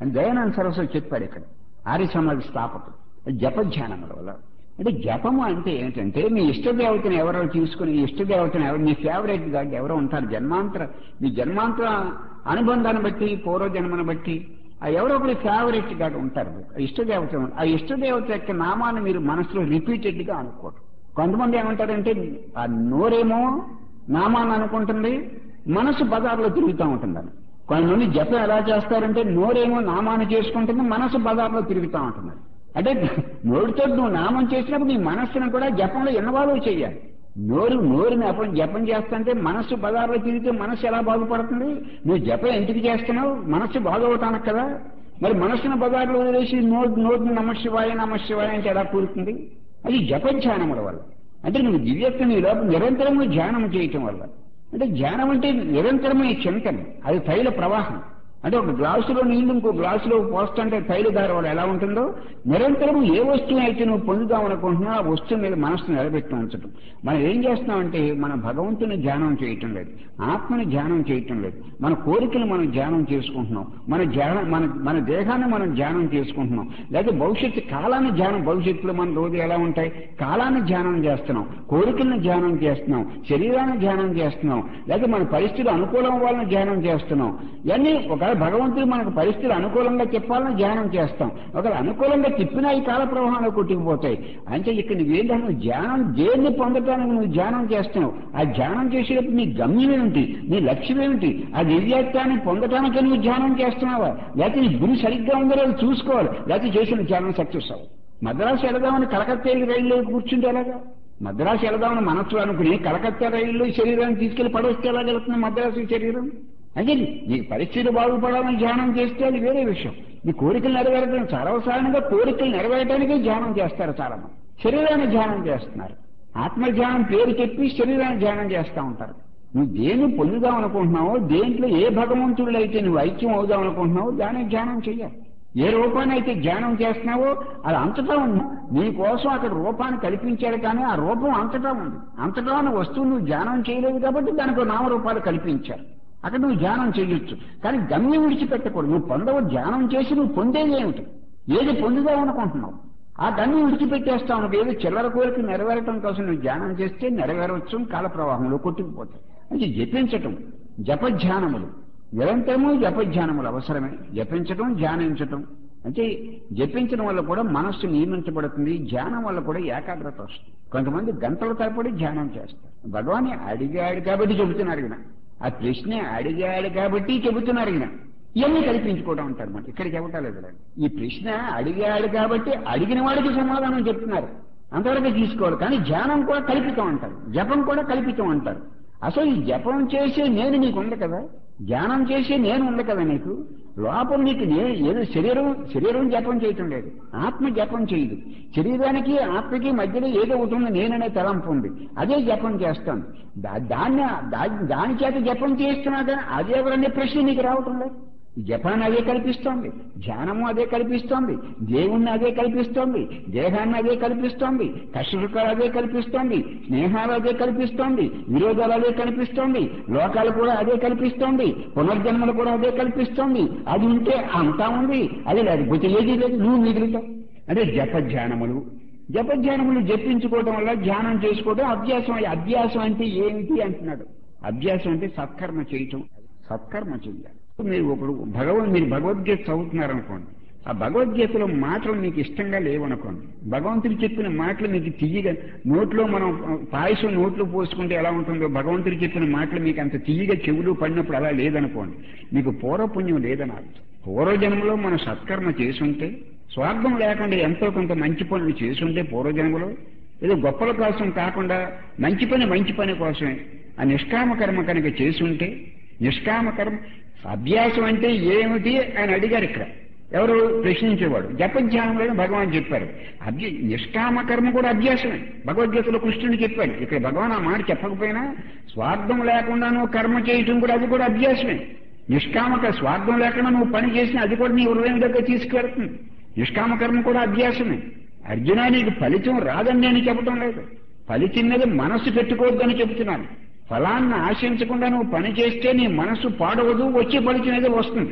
అని దయానంద సరస్వతి చెప్పాడు ఇక్కడ ఆర్య సమాధి స్థాపకుడు జపధ్యానముల వల్ల అంటే జపము అంటే ఏంటంటే మీ ఇష్టదేవతను ఎవరో తీసుకుని ఈ ఇష్టదేవతను ఎవరు మీ ఫేవరెట్ గాడ్ ఎవరో ఉంటారు జన్మాంతర మీ జన్మాంతర అనుబంధాన్ని బట్టి పూర్వజన్మను బట్టి ఆ ఎవరో ఒకరి ఫేవరెట్ గాడ్ ఉంటారు ఆ ఇష్టదేవత ఆ ఇష్టదేవత యొక్క నామాన్ని మీరు మనసులో రిపీటెడ్ గా అనుకోరు కొంతమంది ఏమంటారంటే ఆ నోరేమో నామాన్ని అనుకుంటుంది మనసు బజార్లో తిరుగుతూ ఉంటుందని కొంతమంది జపం ఎలా చేస్తారంటే నోరేమో నామాన్ని చేసుకుంటుంది మనసు బజార్లో తిరుగుతూ ఉంటుంది అంటే నోటితో నువ్వు నామం చేసినప్పుడు నీ మనస్సును కూడా జపంలో ఇన్వాల్వ్ చేయాలి నోరు నోరుని అప్పుడు జపం చేస్తుంటే మనస్సు బజార్లో తిరిగితే మనస్సు ఎలా బాగుపడుతుంది నువ్వు జపం ఎందుకు చేస్తున్నావు మనస్సు బాగవటానికి కదా మరి మనస్సును బజార్లో వదిలేసి నోటి నోటిని నమశివాయ నమశివాయ అంటే ఎలా కూరుతుంది అది జపధ్యానముల వల్ల అంటే నువ్వు దివ్యత్వం నీ లోపల నిరంతరము ధ్యానం చేయటం వల్ల అంటే ధ్యానం అంటే నిరంతరమైన చింతన అది తైల ప్రవాహం అంటే ఒక గ్లాసులో నీళ్లు ఇంకో గ్లాసులో పోస్తుంటే తైలధార వల్ల ఎలా ఉంటుందో నిరంతరం ఏ వస్తువు అయితే నువ్వు పొందుదాం అనుకుంటున్నావు ఆ వస్తువు మీద మనస్సు నిలబెట్టి ఉంచటం మనం ఏం చేస్తున్నామంటే మన భగవంతుని ధ్యానం చేయటం లేదు ఆత్మని ధ్యానం చేయటం లేదు మన కోరికలు మనం ధ్యానం చేసుకుంటున్నాం మన ధ్యానం మన మన దేహాన్ని మనం ధ్యానం చేసుకుంటున్నాం లేదా భవిష్యత్తు కాలాన్ని ధ్యానం భవిష్యత్తులో మన రోజు ఎలా ఉంటాయి కాలాన్ని ధ్యానం చేస్తున్నాం కోరికలను ధ్యానం చేస్తున్నాం శరీరాన్ని ధ్యానం చేస్తున్నాం లేదా మన పరిస్థితులు అనుకూలం వాళ్ళని ధ్యానం చేస్తున్నాం ఇవన్నీ ఒక భగవంతుడు మనకు పరిస్థితులు అనుకూలంగా చెప్పాలని ధ్యానం చేస్తాం ఒకవేళ అనుకూలంగా తిప్పినా ఈ కాల ప్రవాహంలో కొట్టుకుపోతాయి అంటే ఇక్కడ నువ్వేంటంటే నువ్వు ధ్యానం దేన్ని పొందటానికి నువ్వు ధ్యానం చేస్తున్నావు ఆ ధ్యానం చేసేటప్పుడు నీ గమ్యం ఏమిటి నీ లక్ష్యం ఏమిటి ఆ దివ్యత్వాన్ని పొందటానికి నువ్వు ధ్యానం చేస్తున్నావా లేకపోతే నీ గురి సరిగ్గా ఉందో లేదో చూసుకోవాలి లేకపోతే చేసిన ధ్యానం సక్సెస్ అవ్వదు మద్రాసు వెళదామని కలకత్తా రైల్లో కూర్చుంటే ఎలాగా మద్రాసు వెళదామని మనసు అనుకుని కలకత్తా రైల్లో శరీరాన్ని తీసుకెళ్లి పడేస్తే ఎలా వెళ్తుంది మద్రాసు శరీరం అంటే నీకు పరిస్థితి బాగుపడాలని ధ్యానం చేస్తే అది వేరే విషయం నీ కోరికలు నెరవేరడం సర్వసాధారణంగా కోరికలు నెరవేరడానికే ధ్యానం చేస్తారు చాలా మంది శరీరాన్ని ధ్యానం చేస్తున్నారు ఆత్మ ధ్యానం పేరు చెప్పి శరీరాన్ని ధ్యానం చేస్తూ ఉంటారు నువ్వు దేన్ని పొందుదాం అనుకుంటున్నావో దేంట్లో ఏ భగవంతుడు అయితే నువ్వు ఐక్యం అవుదాం అనుకుంటున్నావో దానికి ధ్యానం చెయ్యాలి ఏ రూపాన్ని అయితే ధ్యానం చేస్తున్నావో అది అంతటా ఉంది నీ కోసం అక్కడ రూపాన్ని కల్పించాడు కానీ ఆ రూపం అంతటా ఉంది అంతటా ఉన్న వస్తువు నువ్వు ధ్యానం చేయలేదు కాబట్టి దానికి నామరూపాలు కల్పించారు అక్కడ నువ్వు ధ్యానం చేయొచ్చు కానీ గమ్యం విడిచిపెట్టకూడదు నువ్వు పొందవు ధ్యానం చేసి నువ్వు పొందేది ఏమిటి ఏది పొందుదాం అనుకుంటున్నావు ఆ గమ్యం విడిచిపెట్టేస్తావు నువ్వు ఏదో చిల్లర కోరిక నెరవేరటం కోసం నువ్వు ధ్యానం చేస్తే నెరవేరవచ్చు కాల ప్రవాహంలో కొట్టుకుపోతాయి అంటే జపించటం జపధ్యానములు నిరంతరము జపధ్యానములు అవసరమే జపించటం ధ్యానించటం అంటే జపించడం వల్ల కూడా మనస్సు నియమించబడుతుంది ధ్యానం వల్ల కూడా ఏకాగ్రత వస్తుంది కొంతమంది గంటల తరపడి ధ్యానం చేస్తారు భగవాన్ అడిగాడు కాబట్టి చెబుతున్నారు ఈయన ఆ ప్రశ్న అడిగాడు కాబట్టి చెబుతున్నారు ఈయన ఇవన్నీ కల్పించుకోవడం అంటారు మరి ఇక్కడ చెప్పటలేదు ఈ ప్రశ్న అడిగాడు కాబట్టి అడిగిన వాడికి సమాధానం చెప్తున్నారు అంతవరకు తీసుకోవాలి కానీ ధ్యానం కూడా కల్పితం అంటారు జపం కూడా కల్పితం అంటారు అసలు ఈ జపం చేసే నేను నీకు ఉంది కదా ధ్యానం చేసే నేను ఉంది కదా నీకు లోపల నీకు నేను ఏదో శరీరం శరీరం జపం చేయటం లేదు ఆత్మ జపం చేయదు శరీరానికి ఆత్మకి మధ్యలో ఏదో ఒకటి ఉంది నేననే తలంపు ఉంది అదే జపం చేస్తాను దా- దాన్ని దా- దాని చేత జపం చేస్తున్నా కానీ అదే ఎవరనే ప్రశ్న నీకు రావటం లేదు జపాన్ని అదే కల్పిస్తోంది ధ్యానము అదే కల్పిస్తోంది దేవుణ్ణి అదే కల్పిస్తోంది దేహాన్ని అదే కల్పిస్తోంది కష్టసుఖాలు అదే కల్పిస్తోంది స్నేహాలు అదే కల్పిస్తోంది విరోధాలు అదే కల్పిస్తోంది లోకాలు కూడా అదే కల్పిస్తోంది పునర్జన్మలు కూడా అదే కల్పిస్తోంది అది ఉంటే అంతా ఉంది అది లేకపోతే ఏది లేదు నువ్వు మిగులుతావు అదే జపధ్యానములు జపధ్యానములు జపించుకోవడం వల్ల ధ్యానం చేసుకోవడం అభ్యాసం అభ్యాసం అంటే ఏమిటి అంటున్నాడు అభ్యాసం అంటే సత్కర్మ చేయటం సత్కర్మ చెయ్యాలి మీరు ఒకడు భగవన్ మీరు భగవద్గీత చదువుతున్నారనుకోండి ఆ భగవద్గీతలో మాటలు మీకు ఇష్టంగా లేవనుకోండి భగవంతుడు చెప్పిన మాటలు మీకు తీయగా నోట్లో మనం పాయసం నోట్లో పోసుకుంటే ఎలా ఉంటుందో భగవంతుడు చెప్పిన మాటలు మీకు అంత తీయగా చెవులు పడినప్పుడు అలా లేదనుకోండి మీకు పూర్వపుణ్యం లేదని అర్థం పూర్వజన్మలో మనం సత్కర్మ చేసుంటే స్వార్థం లేకుండా ఎంతో కొంత మంచి పనులు చేసుంటే పూర్వజన్మలో ఏదో గొప్పల కోసం కాకుండా మంచి పని మంచి పని కోసమే ఆ నిష్కామ కర్మ కనుక చేసుంటే నిష్కామ కర్మ అభ్యాసం అంటే ఏమిటి అని అడిగారు ఇక్కడ ఎవరు ప్రశ్నించేవాడు జపధ్యానంలో భగవాన్ చెప్పారు అభ్య నిష్కామ కర్మ కూడా అభ్యాసమే భగవద్గీతలో కృష్ణుడు చెప్పాడు ఇక్కడ భగవాన్ ఆ మాట చెప్పకపోయినా స్వార్థం లేకుండా నువ్వు కర్మ చేయటం కూడా అది కూడా అభ్యాసమే నిష్కామక స్వార్థం లేకుండా నువ్వు పని చేసిన అది కూడా నీ హృదయం దగ్గర తీసుకెళ్తుంది నిష్కామ కర్మ కూడా అభ్యాసమే అర్జున నీకు ఫలితం రాదని నేను చెప్పటం లేదు ఫలితం మీద మనస్సు పెట్టుకోవద్దని చెబుతున్నాను ఫలాన్ని ఆశించకుండా నువ్వు పని చేస్తే నీ మనస్సు పాడవదు వచ్చే ఫలితం ఏదో వస్తుంది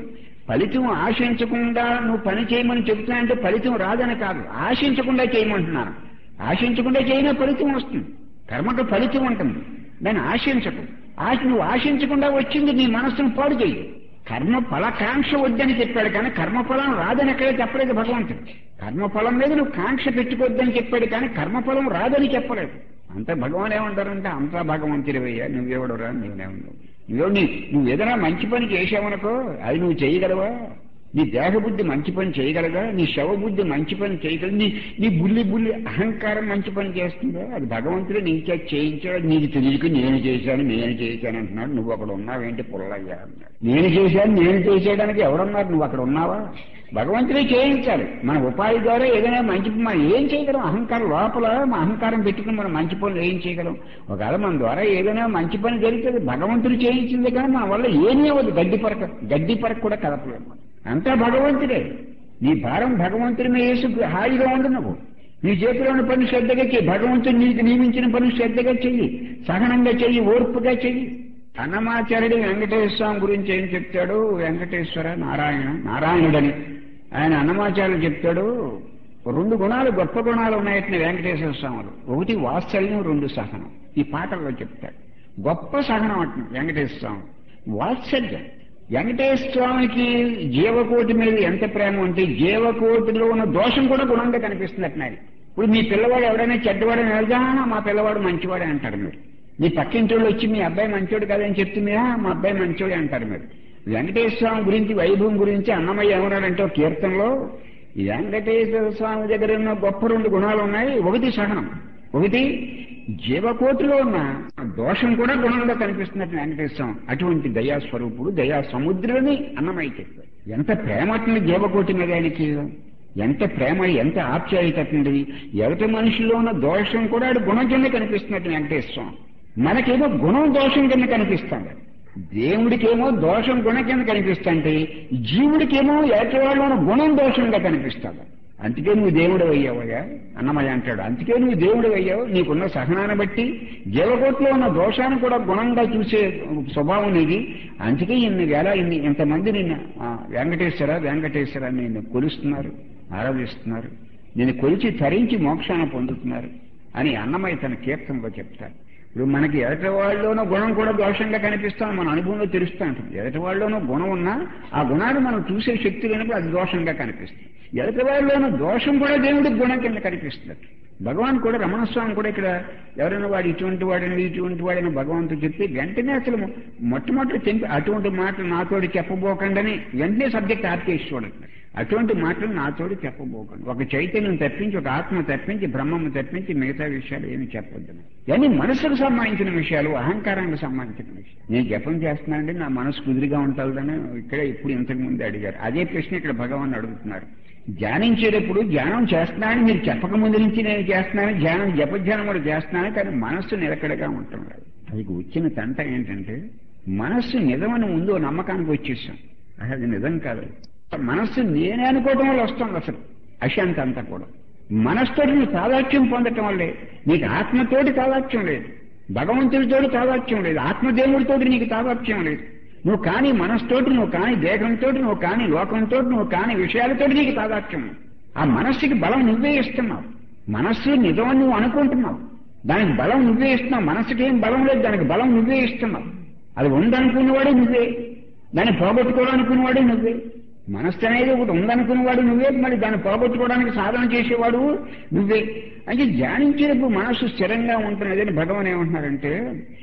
ఫలితం ఆశించకుండా నువ్వు పని చేయమని చెబుతున్నా అంటే ఫలితం రాదని కాదు ఆశించకుండా చేయమంటున్నాను ఆశించకుండా చేయనే ఫలితం వస్తుంది కర్మకు ఫలితం ఉంటుంది దాన్ని ఆశించకు ఆశ నువ్వు ఆశించకుండా వచ్చింది నీ మనస్సును పాడు చేయి కర్మ ఫలకాంక్ష వద్దని చెప్పాడు కానీ కర్మఫలం రాదని ఎక్కడే చెప్పలేదు భగవంతుడు కర్మఫలం మీద నువ్వు కాంక్ష పెట్టుకోవద్దని చెప్పాడు కానీ కర్మఫలం రాదని చెప్పలేదు అంత భగవాన్ ఏమంటారంటే అంతా భగవంతుడివయ్యా నువ్వెవడురా నువ్వేమన్నావు నువ్వు నీ నువ్వు ఏదైనా మంచి పని చేసావనుకో అది నువ్వు చేయగలవా నీ దేహబుద్ధి మంచి పని చేయగలగా నీ శవబుద్ధి మంచి పని చేయగలదు నీ నీ బుల్లి బుల్లి అహంకారం మంచి పని చేస్తుందా అది భగవంతుడు నీ చేత చేయించాడు నీకు తెలియక నేను చేశాను నేను చేశాను అంటున్నాడు నువ్వు అక్కడ ఉన్నావేంటి పుల్లయ్యా అన్నాడు నేను చేశాను నేను చేసేయడానికి ఎవరున్నారు నువ్వు అక్కడ ఉన్నావా భగవంతుడే చేయించాలి మన ఉపాధి ద్వారా ఏదైనా మంచి మనం ఏం చేయగలం అహంకారం లోపల మా అహంకారం పెట్టుకుని మనం మంచి పనులు ఏం చేయగలం ఒకవేళ మన ద్వారా ఏదైనా మంచి పని జరుగుతుంది భగవంతుడు చేయించింది కానీ మన వల్ల ఏమీ అవ్వదు గడ్డి పరక గడ్డి పరక కూడా కదపలేము మనం. అంతా భగవంతుడే నీ భారం భగవంతుడి మీద వేసి హాయిగా ఉండు నువ్వు నీ చేతిలో ఉన్న పని శ్రద్ధగా చెయ్యి భగవంతుడు నీకు నియమించిన పని శ్రద్ధగా చెయ్యి సహనంగా చెయ్యి ఓర్పుగా చెయ్యి అన్నమాచార్యుడు వెంకటేశ్వర స్వామి గురించి ఏం చెప్తాడు వెంకటేశ్వర నారాయణ నారాయణుడని ఆయన అన్నమాచార్యులు చెప్తాడు రెండు గుణాలు గొప్ప గుణాలు ఉన్నాయని వెంకటేశ్వర స్వాములు ఒకటి వాత్సల్యం రెండు సహనం ఈ పాటల్లో చెప్తాడు గొప్ప సహనం అంటున్నాడు వెంకటేశ్వర స్వామి వాత్సల్యం వెంకటేశ్వర స్వామికి జీవకోటి మీద ఎంత ప్రేమ ఉంటే జీవకోటిలో ఉన్న దోషం కూడా గుణంగా కనిపిస్తుంది అట్నాడు ఇప్పుడు మీ పిల్లవాడు ఎవడైనా చెడ్డవాడని వెళ్దా మా పిల్లవాడు మంచివాడే అంటారు మీరు మీ పక్కింటి వాళ్ళు వచ్చి మీ అబ్బాయి మంచోడు కదని చెప్తుందా మా అబ్బాయి మంచోడే అంటారు మీరు వెంకటేశ్వర స్వామి గురించి వైభవం గురించి అన్నమయ్య ఏమన్నాడంటే ఒక కీర్తనలో ఈ వెంకటేశ్వర స్వామి దగ్గర ఉన్న గొప్ప రెండు గుణాలు ఉన్నాయి ఒకటి సహనం ఒకటి జీవకోటిలో ఉన్న దోషం కూడా గుణంగా కనిపిస్తున్నట్టు వెంకటేశ్వర స్వామి అటువంటి దయా స్వరూపుడు దయా సముద్రుని అన్నమయ్య చెప్పాడు ఎంత ప్రేమ అట్టింది జీవకోటి మీద ఆయనకి ఎంత ప్రేమ ఎంత ఆప్యాయత అట్టింది ఎవటి మనిషిలో ఉన్న దోషం కూడా అది గుణం కింద కనిపిస్తున్నట్టు వెంకటేశ్వర స్వామి మనకేమో గుణం దోషం కింద కనిపిస్తుంది దేవుడికేమో దోషం గుణ కింద కనిపిస్తుంటే జీవుడికేమో ఏటవాళ్ళలో గుణం దోషంగా కనిపిస్తుంది అందుకే నువ్వు దేవుడు అయ్యావయ్యా అన్నమయ్య అంటాడు అందుకే నువ్వు దేవుడు అయ్యావు నీకున్న సహనాన్ని బట్టి జీవకోట్లో ఉన్న దోషాన్ని కూడా గుణంగా చూసే స్వభావం నీది అందుకే ఇన్ని వేల ఇన్ని ఇంతమంది నిన్ను ఆ, వెంకటేశ్వర వెంకటేశ్వర అని నిన్ను కొలుస్తున్నారు ఆరాధిస్తున్నారు నేను కొలిచి తరించి మోక్షాన్ని పొందుతున్నారు అని అన్నమయ్య తన కీర్తనలో చెప్తారు ఇప్పుడు మనకి ఎదటి వాళ్ళలోనూ గుణం కూడా దోషంగా కనిపిస్తాం మన అనుభవంలో తెలుస్తూ ఉంటుంది ఎదటి వాళ్ళలోనూ గుణం ఉన్నా ఆ గుణాన్ని మనం చూసే శక్తి లేనప్పుడు అది దోషంగా కనిపిస్తుంది ఎదటి వాళ్ళలోనూ దోషం కూడా దేవుడికి గుణం కింద కనిపిస్తుంది భగవాన్ కూడా రమణస్వామి కూడా ఇక్కడ ఎవరైనా వాడు ఇటువంటి వాడని ఇటువంటి వాడని భగవంతుడు చెప్తే వెంటనే అసలు మొట్టమొదటి తెంపి అటువంటి మాటలు నాతోటి చెప్పబోకండని వెంటనే సబ్జెక్ట్ ఆర్కేసి చూడండి అటువంటి మాటలు నాతోటి చెప్పబోకండి ఒక చైతన్యం తప్పించి ఒక ఆత్మ తప్పించి బ్రహ్మము తప్పించి మిగతా విషయాలు ఏమి చెప్పొద్దు ఇవన్నీ మనసుకు సంబంధించిన విషయాలు అహంకారానికి సంబంధించిన విషయాలు నేను జపం చేస్తున్నానంటే నా మనసు కుదిరిగా ఉంటుందని ఇక్కడే ఇప్పుడు ఇంతకు ముందు అడిగారు అదే ప్రశ్న ఇక్కడ భగవాన్ అడుగుతున్నారు ధ్యానించేటప్పుడు ధ్యానం చేస్తున్నానని మీరు చెప్పక ముందు నుంచి నేను చేస్తున్నాను ధ్యానం జపధ్యానం కూడా చేస్తున్నాను కానీ మనస్సు నిలకడగా ఉంటున్నాడు అది వచ్చిన తంట ఏంటంటే మనస్సు నిజమని ముందు నమ్మకానికి వచ్చేసాం అది నిజం కాదు మనస్సు నేనే అనుకోవటం వల్ల వస్తుంది అసలు అశాంతి అంతా కూడా మనస్సుతోటి నువ్వు తాదాత్యం పొందటం వల్లే నీకు ఆత్మతోటి తాదాత్యం లేదు భగవంతుడితోటి తాదాత్యం లేదు ఆత్మదేవుడితోటి నీకు తాదాత్యం లేదు నువ్వు కాని మనస్సుతోటి నువ్వు కాని దేహంతో నువ్వు కాని లోకంతో నువ్వు కాని విషయాలతోటి నీకు తాదాత్యం ఆ మనస్సుకి బలం నువ్వే ఇస్తున్నావు మనస్సు నిజమని నువ్వు అనుకుంటున్నావు దానికి బలం నువ్వే ఇస్తున్నావు మనస్సుకి ఏం బలం లేదు దానికి బలం నువ్వే ఇస్తున్నావు అది ఉందనుకున్నవాడే నువ్వే దాన్ని పోగొట్టుకోవాలనుకున్నవాడే నువ్వే మనస్సు అనేది ఒకటి ఉందనుకున్నవాడు నువ్వే మరి దాన్ని పోగొట్టుకోవడానికి సాధన చేసేవాడు నువ్వే అంటే ధ్యానించేటప్పుడు మనస్సు స్థిరంగా ఉంటున్నదని భగవాన్ ఏమంటున్నారంటే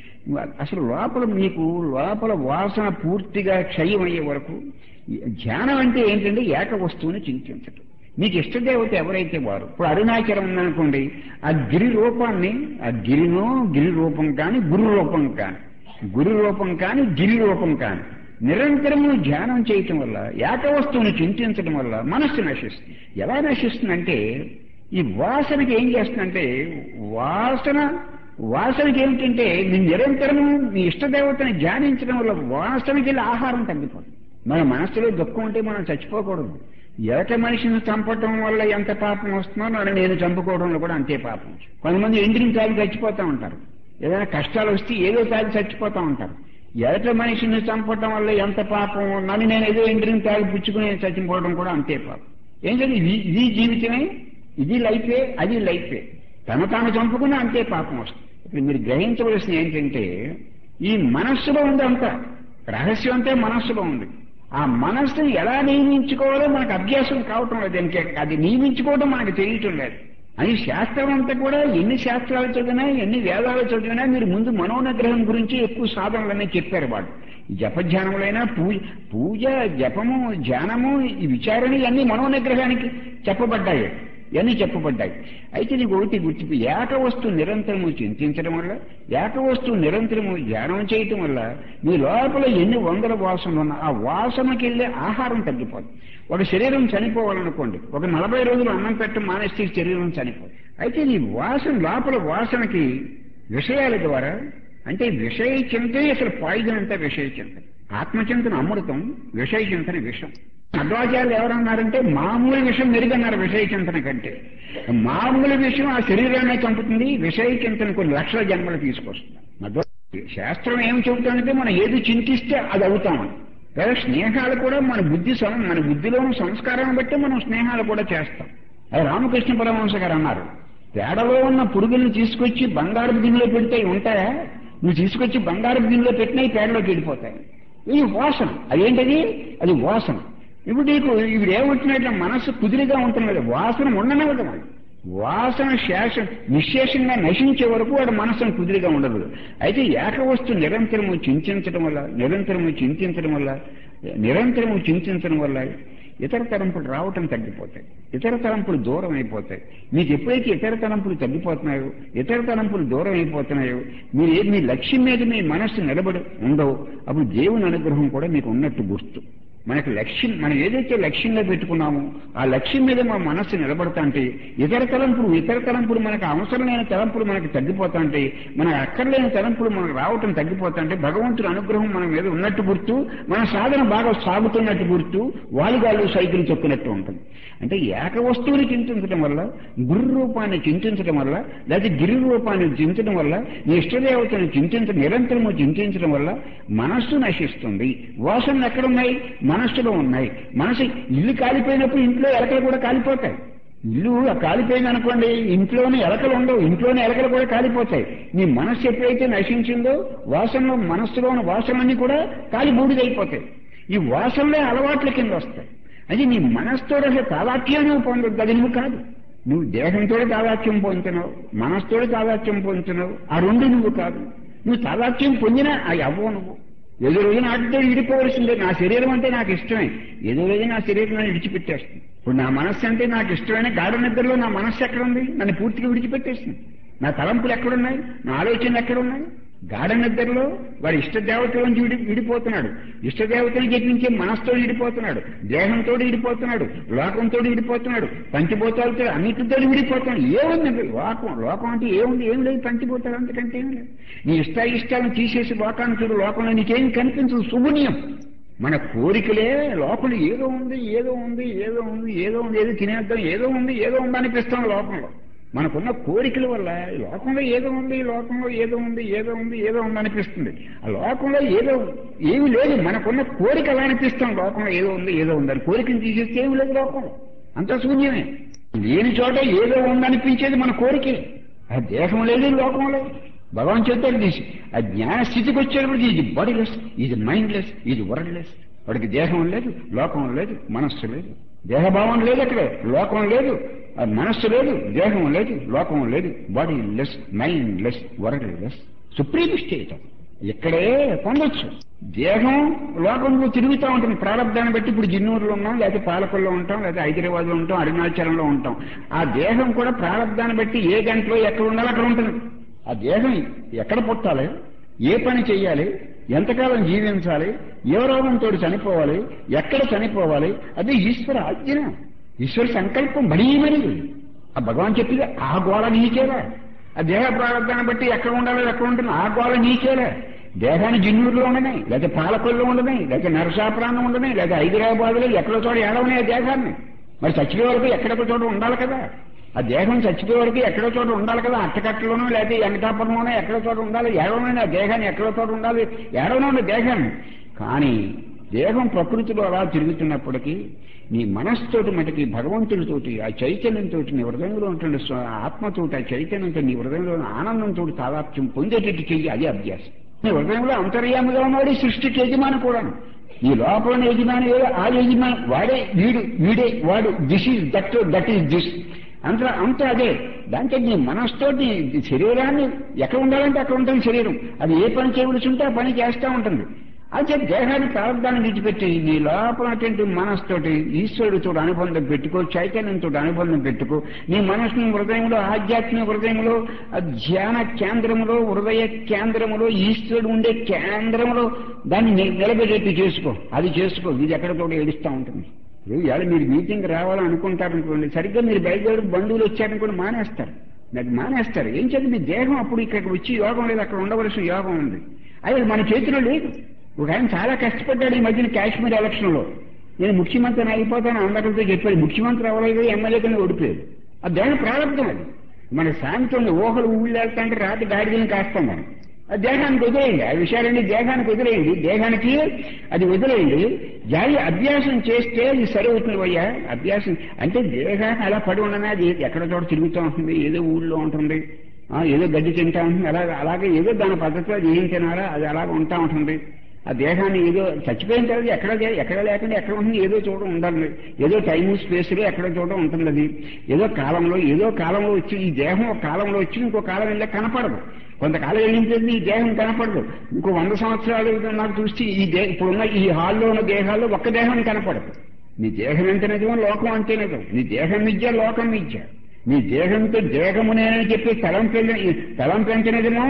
అసలు లోపల మీకు లోపల వాసన పూర్తిగా క్షయం అయ్యే వరకు ధ్యానం అంటే ఏంటంటే ఏక వస్తువుని చింతించటం మీకు ఇష్టదేవత ఎవరైతే వారు ఇప్పుడు అరుణాచలం ఉందనుకోండి ఆ గిరి రూపాన్ని ఆ గిరినో గిరి రూపం కానీ గురు రూపం కానీ గురు రూపం కానీ గిరి రూపం కానీ నిరంతరము ధ్యానం చేయటం వల్ల ఏక వస్తువుని చింతించడం వల్ల మనస్సు నశిస్తుంది ఎలా నశిస్తుందంటే ఈ వాసనకి ఏం చేస్తుందంటే వాసన వాసనకి ఏమిటంటే నీ నిరంతరము నీ ఇష్టదేవతని ధ్యానించడం వల్ల వాసనకి వెళ్ళి ఆహారం తగ్గిపోతుంది మన మనస్సులో దుఃఖం ఉంటే మనం చచ్చిపోకూడదు ఎదట మనిషిని చంపటం వల్ల ఎంత పాపం వస్తుందో నన్ను నేను చంపుకోవడంలో కూడా అంతే పాపం కొంతమంది ఎండ్రిని తాగి చచ్చిపోతూ ఉంటారు ఏదైనా కష్టాలు వస్తే ఏదో తాగి చచ్చిపోతూ ఉంటారు ఎదట మనిషిని చంపడం వల్ల ఎంత పాపం నన్ను నేను ఏదో ఇంటిని తాగి పుచ్చుకుని చచ్చిపోవడం కూడా అంతే పాపం ఏంటంటే ఇది ఇది జీవితమే ఇది లైఫే అది లైఫే తను తాను చంపుకుని అంతే పాపం వస్తుంది ఇప్పుడు మీరు గ్రహించవలసింది ఏంటంటే ఈ మనస్సులో ఉంది అంతా రహస్యం అంతే మనస్సులో ఉంది ఆ మనస్సుని ఎలా నియమించుకోవాలో మనకు అభ్యాసం కావటం లేదు దానికి అది నియమించుకోవడం మనకు తెలియటం లేదు అని శాస్త్రం అంతా కూడా ఎన్ని శాస్త్రాలు చదివినా ఎన్ని వేదాలు చదివినా మీరు ముందు మనోనిగ్రహం గురించి ఎక్కువ సాధనలనే చెప్పారు వాళ్ళు జపధ్యానములైనా పూజ పూజ జపము ధ్యానము ఈ విచారణ ఇవన్నీ మనోనిగ్రహానికి చెప్పబడ్డాయి ఇవన్నీ చెప్పబడ్డాయి అయితే నీకు ఒకటి గుర్తు ఏక వస్తువు నిరంతరము చింతించడం వల్ల ఏక వస్తువు నిరంతరము ధ్యానం చేయటం వల్ల మీ లోపల ఎన్ని వందల వాసనలు ఉన్నా ఆ వాసనకి వెళ్ళే ఆహారం తగ్గిపోతుంది ఒక శరీరం చనిపోవాలనుకోండి ఒక నలభై రోజులు అన్నం పెట్టడం మానేస్తే ఈ శరీరం చనిపోదు అయితే నీ వాసన లోపల వాసనకి విషయాల ద్వారా అంటే విషయ చింతనే అసలు పాయిజన్ అంతా విషయ చింతన ఆత్మచింతన అమృతం విషయ చింతన విషం మధ్వాచార్యులు ఎవరన్నారంటే మామూలు విషయం మెరుగన్నారు విషయ చింతన కంటే మామూలు విషయం ఆ శరీరాన్ని చంపుతుంది విషయ చింతన కొన్ని లక్షల జన్మలు తీసుకొస్తుంది మధ్వ శాస్త్రం ఏం చెబుతుందంటే మనం ఏది చింతిస్తే అది అవుతామని లేదా స్నేహాలు కూడా మన బుద్ధి సం- మన బుద్ధిలోని సంస్కారాన్ని బట్టి మనం స్నేహాలు కూడా చేస్తాం అది రామకృష్ణ పరమహంస గారు అన్నారు తేడలో ఉన్న పురుగుల్ని తీసుకొచ్చి బంగారు గిన్నెలో పెడితే ఇవి ఉంటాయా నువ్వు తీసుకొచ్చి బంగారు గిన్నెలో పెట్టినా ఈ పేడలోకి వెళ్ళిపోతాయి ఇది వాసన అదేంటది అది వాసన ఇప్పుడు నీకు ఇప్పుడు ఏమంటున్నట్టు మనస్సు కుదిరిగా ఉంటున్నది వాసన ఉండనవదు వాసన శేషం నిశ్శేషంగా నశించే వరకు వాడు మనస్సును కుదిరిగా ఉండదు అయితే ఏకవస్తు నిరంతరము చింతించడం వల్ల నిరంతరము చింతించడం వల్ల నిరంతరము చింతించడం వల్ల ఇతర తలంపులు రావటం తగ్గిపోతాయి ఇతర తలంపులు దూరం అయిపోతాయి మీకు ఎప్పుడైతే ఇతర తలంపులు తగ్గిపోతున్నాయో ఇతర తలంపులు దూరం అయిపోతున్నాయో మీరు ఏ- మీ లక్ష్యం మీద మీ మనస్సు నిలబడి ఉండవు అప్పుడు దేవుని అనుగ్రహం కూడా మీకు ఉన్నట్టు గుర్తు మనకు లక్ష్యం మనం ఏదైతే లక్ష్యంగా పెట్టుకున్నామో ఆ లక్ష్యం మీద మన మనస్సు నిలబడతా అంటే ఇతర తలంపులు ఇతర తలంపులు మనకు అవసరం లేని తలంపులు మనకు తగ్గిపోతా అంటే మనకు అక్కర్లేని తలంపులు మనకు రావటం తగ్గిపోతా అంటే భగవంతుడి అనుగ్రహం మన మీద ఉన్నట్టు గుర్తు మన సాధన బాగా సాగుతున్నట్టు గుర్తు వాలిగాళ్ళు సైకిల్ తొక్కినట్టు ఉంటుంది అంటే ఏక వస్తువుని చింతించడం వల్ల గురు రూపాన్ని చింతించడం వల్ల లేదా గిరి రూపాన్ని చింతడం వల్ల నీ ఇష్టదేవతను చింతించడం నిరంతరము చింతించడం వల్ల మనస్సు నశిస్తుంది వాసనలు ఎక్కడున్నాయి మనస్సులో ఉన్నాయి మనసు ఇల్లు కాలిపోయినప్పుడు ఇంట్లో ఎలకలు కూడా కాలిపోతాయి ఇల్లు కాలిపోయింది అనుకోండి ఇంట్లోనే ఎలకలు ఉండవు ఇంట్లోనే ఎలకలు కూడా కాలిపోతాయి నీ మనస్సు ఎప్పుడైతే నశించిందో వాసనలో మనస్సులోని వాసనలన్నీ కూడా కాలి బూడిదైపోతాయి ఈ వాసనలే అలవాట్ల కింద వస్తాయి అది నీ మనస్సుతో అసలు తాదాత్యం నువ్వు పొందొద్దు అది నువ్వు కాదు నువ్వు దేహంతో తాదాత్యం పొందుతున్నావు మనస్సుతో తాదాత్యం పొందుతున్నావు ఆ రెండు నువ్వు కాదు నువ్వు తాదాత్యం పొందినా అవి అవ్వవు నువ్వు ఏదో రోజు నాటితో విడిపోవలసిందే నా శరీరం అంటే నాకు ఇష్టమే ఏదో రోజు నా శరీరం నన్ను విడిచిపెట్టేస్తుంది ఇప్పుడు నా మనస్సు అంటే నాకు ఇష్టమైన గాఢ నిద్రలో నా మనస్సు ఎక్కడుంది నన్ను పూర్తిగా విడిచిపెట్టేస్తుంది నా తలంపులు ఎక్కడున్నాయి నా ఆలోచనలు ఎక్కడున్నాయి గాఢ నిద్రలో వాడి ఇష్టదేవతలోంచి విడి విడిపోతున్నాడు ఇష్టదేవతలు జపించే మనస్తో విడిపోతున్నాడు దేహంతో విడిపోతున్నాడు లోకంతో విడిపోతున్నాడు పంచభూతాలతో అన్నిటితో విడిపోతున్నాడు ఏముంది లోకం లోకం అంటే ఏముంది ఏం లేదు పంచభూతాలు అంతకంటే ఏం లేదు నీ ఇష్ట ఇష్టాలను తీసేసి లోకాన్ని చూడు లోకంలో నీకేం కనిపించదు శుభనీయం మన కోరికలే లోపల ఏదో ఉంది ఏదో ఉంది ఏదో ఉంది ఏదో ఉంది ఏదో తినేద్దాం ఏదో ఉంది ఏదో ఉంది అనిపిస్తాం లోకంలో మనకున్న కోరికల వల్ల ఈ లోకంలో ఏదో ఉంది ఈ లోకంలో ఏదో ఉంది ఏదో ఉంది ఏదో ఉంది అనిపిస్తుంది ఆ లోకంలో ఏదో ఏమి లేదు మనకున్న కోరిక అలా అనిపిస్తాం లోకంలో ఏదో ఉంది ఏదో ఉంది అని కోరికను తీసేస్తే ఏమి లేదు లోకంలో అంతా శూన్యమే లేని చోట ఏదో ఉందనిపించేది మన కోరికే ఆ దేహం లేదు ఈ లోకం లేదు భగవాన్ చెప్తాడు తీసి ఆ జ్ఞాన స్థితికి వచ్చేటప్పుడు ఇది బాడీలెస్ ఇది మైండ్లెస్ ఇది వరల్డ్లెస్ వాడికి దేహం లేదు లోకం లేదు మనస్సు లేదు దేహభావం లేదు అక్కడ లోకం లేదు ఆ మనస్సు లేదు దేహం లేదు లోకం లేదు body less mind less world less supreme state ఇక్కడే పొందొచ్చు దేహం లోకంలో తిరుగుతూ ఉంటుంది ప్రారంభాన్ని బట్టి ఇప్పుడు జిన్నూరులో ఉన్నాం లేకపోతే పాలకొల్లో ఉంటాం లేకపోతే హైదరాబాద్లో ఉంటాం అరుణాచలంలో ఉంటాం ఆ దేహం కూడా ప్రారంభాన్ని బట్టి ఏ గంటలో ఎక్కడ ఉండాలో అక్కడ ఉంటుంది ఆ దేహం ఎక్కడ పుట్టాలి ఏ పని చెయ్యాలి ఎంతకాలం జీవించాలి ఏ రోగంతో చనిపోవాలి ఎక్కడ చనిపోవాలి అది ఈశ్వర ఆజ్ఞ ఈశ్వర సంకల్పం మరీ మరి ఆ భగవాన్ చెప్పింది ఆ గోళ నీకేలా ఆ దేహ ప్రారంభాన్ని బట్టి ఎక్కడ ఉండాలో ఎక్కడ ఉంటుంది ఆ గోళ నీకేలా దేహాన్ని జిన్నూరులో ఉండని లేదా పాలకొల్లో ఉండని లేదా నరసాపురాణం ఉండని లేదా హైదరాబాద్లో ఎక్కడో చోట ఏడవని ఆ దేహాన్ని మరి చచ్చిన వరకు ఎక్కడొక చోట ఉండాలి కదా ఆ దేహం చచ్చిపోయే వరకు ఎక్కడో చోట ఉండాలి కదా అట్టకట్టలోనో లేకపోతే వెంకటాపురంలోనో ఎక్కడో చోట ఉండాలి ఏడవనైనా దేహాన్ని ఎక్కడో చోట ఉండాలి ఏడవనో దేహం కానీ దేహం ప్రకృతిలో అలా తిరుగుతున్నప్పటికీ నీ మనస్సుతోటి మటుకి భగవంతుడితోటి ఆ చైతన్యంతో నీ హృదయంలో ఉంటున్న స్వ- ఆత్మతోటి ఆ చైతన్యంతో నీ హృదయంలో ఉన్న ఆనందంతో తాదాప్యం పొందేటట్టు చెయ్యి అది అభ్యాసం నీ హృదయంలో అంతర్యాముగా ఉన్నాడు ఈ సృష్టికి యజమాని కూడా ఈ లోపల ఉన్న యజమాని ఏదో ఆ యజమాని వాడే వీడు వీడే వాడు this is that that is this అంత అంత అదే దాంతో నీ మనస్తోటి శరీరాన్ని ఎక్కడ ఉండాలంటే అక్కడ ఉంటుంది శరీరం అది ఏ పని చేయవలసి ఉంటే ఆ పని చేస్తూ ఉంటుంది అయితే దేహాన్ని ప్రారంభాన్ని విడిచిపెట్టి నీ లోపలటువంటి మనస్తోటి ఈశ్వరుడితో అనుబంధం పెట్టుకో చైతన్యంతో అనుబంధం పెట్టుకో నీ మనసుని హృదయంలో ఆధ్యాత్మిక హృదయంలో ఆ ధ్యాన కేంద్రములో హృదయ కేంద్రములో ఈశ్వరుడు ఉండే కేంద్రములో దాన్ని ని- నిలబెట్టేట్టు చేసుకో అది చేసుకో ఇది ఎక్కడితో ఏడుస్తూ ఉంటుంది ఇప్పుడు ఇవాళ మీరు మీటింగ్ రావాలని అనుకుంటారు అనుకోండి సరిగ్గా మీరు బయలుదేరి బంధువులు వచ్చారనుకోండి మానేస్తారు అది మానేస్తారు ఏం చేత మీ దేహం అప్పుడు ఇక్కడికి వచ్చి యోగం లేదు అక్కడ ఉండవలసిన యోగం ఉంది అది మన చేతిలో లేదు ఒక ఆయన చాలా కష్టపడ్డాడు ఈ మధ్యన కాశ్మీర్ ఎలక్షన్ లో నేను ముఖ్యమంత్రిని అయిపోతాను అందరితో చెప్పాడు ముఖ్యమంత్రి అవ్వలేదు ఎమ్మెల్యే కింద ఓడిపోయాడు ఆ దేహం ప్రారంభం అది మన సాయంత్రం ఊహలు ఊళ్ళు వెళ్తాంటే రాత్రి గాడిదని కాస్తాం మనం ఆ దేహానికి వదిలేయండి ఆ విషయాలన్నీ దేహానికి వదిలేయండి దేహానికి అది వదిలేయండి జాయి అభ్యాసం చేస్తే అది సరి అవుతుంది అయ్యా అభ్యాసం అంటే దేహాన్ని అలా పడి ఉండనే అది ఎక్కడ చోట తిరుగుతూ ఉంటుంది ఏదో ఊళ్ళో ఉంటుంది ఆ, ఏదో గడ్డి తింటా ఉంటుంది అలాగే అలాగే ఏదో దాని పద్ధతిలో అది ఏం తినాలో అది అలాగే ఉంటా ఉంటుంది ఆ దేహాన్ని ఏదో చచ్చిపోయిన తర్వాత ఎక్కడ లే- ఎక్కడ లేకుండా ఎక్కడ ఉంటుంది ఏదో చోట ఉండాలి ఏదో టైము స్పేస్ లో ఎక్కడ చోట ఉంటుంది అది ఏదో కాలంలో ఏదో కాలంలో వచ్చి ఈ దేహం ఒక కాలంలో వచ్చి ఇంకో కాలం వెళ్ళే కనపడదు కొంతకాలం వెళ్ళించేది ఈ దేహం కనపడదు ఇంకో వంద సంవత్సరాలు నాకు చూస్తే ఈ దే ఇప్పుడున్న ఈ హాల్లో ఉన్న దేహాల్లో ఒక్క దేహం కనపడదు నీ దేహం ఎంత నిజమో లోకం అంతే నిజం నీ దేహం మిథ్య లోకం మిథ్య నీ దేహంతో దేహమునేనని చెప్పి తలం పెంచ తలం పెంచనిదేమో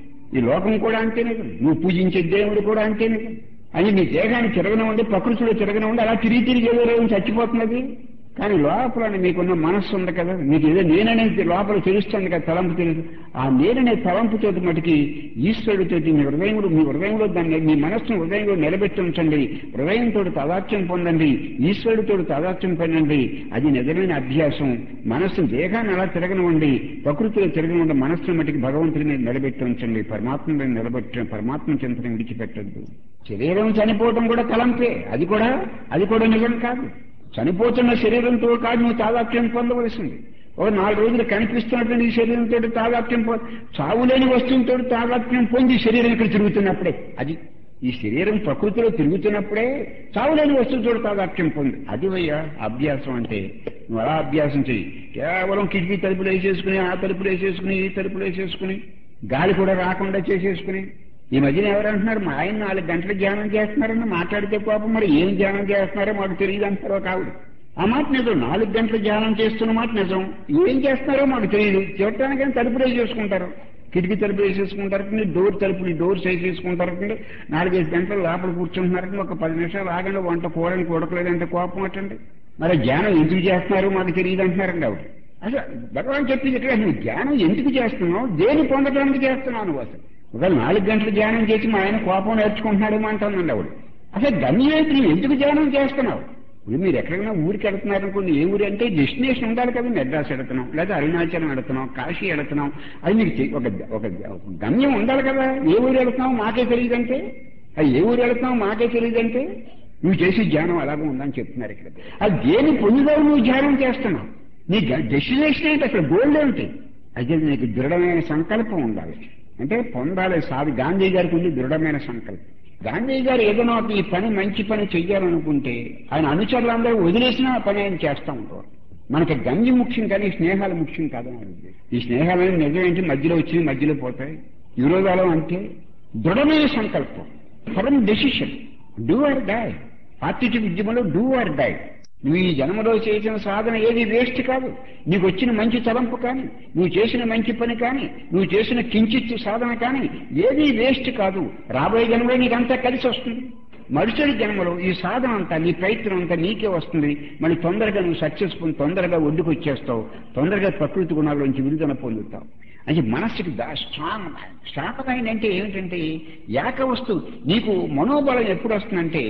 ఈ లోకం కూడా అంతే నిజం నువ్వు పూజించే దేవుడు కూడా అంతే నిజం అని నీ దేహాన్ని తిరగనివ్వండి ప్రకృతిలో తిరగనివ్వండి అలా తిరిగి తిరిగి ఏదో రోజు చచ్చిపోతున్నది కానీ లోపల మీకున్న మనస్సు ఉంది కదా మీకు ఏదో నేననేది లోపల తెలుస్తుంది కదా తలంపు తెలుసు ఆ నేననే తలంపుతో మటుకి ఈశ్వరుడితోటి మీ హృదయంలో మీ హృదయంలో దాన్ని మీ మనస్సును హృదయంలో నిలబెట్టి ఉంచండి హృదయంతో తాదాత్యం పొందండి ఈశ్వరుడితో తాదాత్యం పొందండి అది నిజమైన అభ్యాసం మనస్సు దేహాన్ని అలా తిరగనివ్వండి ప్రకృతిలో తిరగనివ్వండి మనస్సును మటుకి భగవంతుడి మీద నిలబెట్టి ఉంచండి పరమాత్మ మీద నిలబెట్టి పరమాత్మ చింతన విడిచిపెట్టద్దు శరీరం చనిపోవడం కూడా తలంపే అది కూడా అది కూడా నిజం కాదు చనిపోతున్న శరీరంతో కాదు నువ్వు తాదాత్యం పొందవలసింది ఒక నాలుగు రోజులు కనిపిస్తున్నటువంటి ఈ శరీరంతో తాదాత్యం పొ చావులేని వస్తువుతో తాదాత్మ్యం పొంది శరీరం ఇక్కడ తిరుగుతున్నప్పుడే అది ఈ శరీరం ప్రకృతిలో తిరుగుతున్నప్పుడే చావులేని వస్తువుతో తాదాత్మ్యం పొంది అది వయ్యా అభ్యాసం అంటే నువ్వు అలా అభ్యాసం చెయ్యి కేవలం కిటికీ తలుపులు వేసేసుకుని ఆ తలుపులు వేసేసుకుని ఈ తలుపులు వేసేసుకుని గాలి కూడా రాకుండా చేసేసుకుని ఈ మధ్యన ఎవరు అంటున్నారు మా ఆయన నాలుగు గంటలు ధ్యానం చేస్తున్నారని మాట్లాడితే పాపం మరి ఏం ధ్యానం చేస్తున్నారో మాకు తెలియదు అంటారో కావుడు ఆ మాట నిజం నాలుగు గంటలు ధ్యానం చేస్తున్న మాట నిజం ఏం చేస్తున్నారో మాకు తెలియదు చూడటానికి తలుపులు వేసేసుకుంటారు కిటికీ తలుపులు వేసేసుకుంటారు డోర్ తలుపులు డోర్స్ వేసేసుకుంటారు నాలుగైదు గంటలు లోపల కూర్చుంటున్నారు ఒక పది నిమిషాలు ఆగండి వంట కూరని కూడకలేదంటే కోపం అట్టండి మరి ధ్యానం ఎందుకు చేస్తున్నారు మాకు తెలియదు అంటున్నారండి ఆవిడ అసలు భగవాన్ చెప్పింది ఇక్కడ నువ్వు ధ్యానం ఎందుకు చేస్తున్నావు దేని పొందడానికి చేస్తున్నావు నువ్వు అసలు ఒక నాలుగు గంటలు ధ్యానం చేసి మా ఆయన కోపం నేర్చుకుంటున్నాడేమో అంటుందండి ఆవిడ అసలు గమ్యం నువ్వు ఎందుకు ధ్యానం చేస్తున్నావు ఇప్పుడు మీరు ఎక్కడైనా ఊరికి వెళ్తున్నారు అనుకోండి ఏ ఊరు అంటే డెస్టినేషన్ ఉండాలి కదా మెడ్రాస్ వెళుతున్నాం లేదా అరుణాచలం వెళుతున్నాం కాశీ వెళుతున్నాం అది మీకు తె- ఒక ఒక ఒక గమ్యం ఉండాలి కదా ఏ ఊరు వెళుతున్నావు మాకే తెలియదంటే అది ఏ ఊరు వెళుతున్నావు మాకే తెలియదంటే నువ్వు చేసే ధ్యానం అలాగే ఉందని చెప్తున్నారు ఇక్కడ అది దేని పొందుదావు నువ్వు ధ్యానం చేస్తున్నావు నీ డెస్టినేషన్ ఏంటి అసలు గోల్డ్ ఏంటి అయితే నీకు దృఢమైన సంకల్పం ఉండాలి అంటే పొందాలి సాది గాంధీ గారికి ఉంది దృఢమైన సంకల్పం గాంధీ గారు ఏదైనా ఒక ఈ పని మంచి పని చెయ్యాలనుకుంటే ఆయన అనుచరులందరూ వదిలేసిన ఆ పని ఆయన చేస్తూ ఉంటారు మనకి గంజి ముఖ్యం కానీ స్నేహాలు ముఖ్యం కాదని ఆయన ఉద్దేశం. ఈ స్నేహాలని నిజమేంటి మధ్యలో వచ్చి మధ్యలో పోతాయి విరోధాలు అంటే దృఢమైన సంకల్పం firm decision do or die పార్టీటి ఉద్యమంలో డూ ఆర్ డై నువ్వు ఈ జన్మలో చేసిన సాధన ఏది వేస్ట్ కాదు నీకు వచ్చిన మంచి తలంపు కానీ నువ్వు చేసిన మంచి పని కానీ నువ్వు చేసిన కించిత్తు సాధన కానీ ఏది వేస్ట్ కాదు రాబోయే జన్మలో నీకంతా కలిసి వస్తుంది మరుసటి జన్మలో ఈ సాధన అంతా నీ ప్రయత్నం అంతా నీకే వస్తుంది మళ్ళీ తొందరగా నువ్వు సక్సెస్ఫుల్ తొందరగా ఒడ్డుకు వచ్చేస్తావు తొందరగా ప్రకృతి గుణాల్లోంచి విడుదల పొందుతావు అంటే మనస్సుకి the strong mind strong mind అంటే ఏమిటంటే ఏక వస్తువు నీకు మనోబలం ఎప్పుడు వస్తుందంటే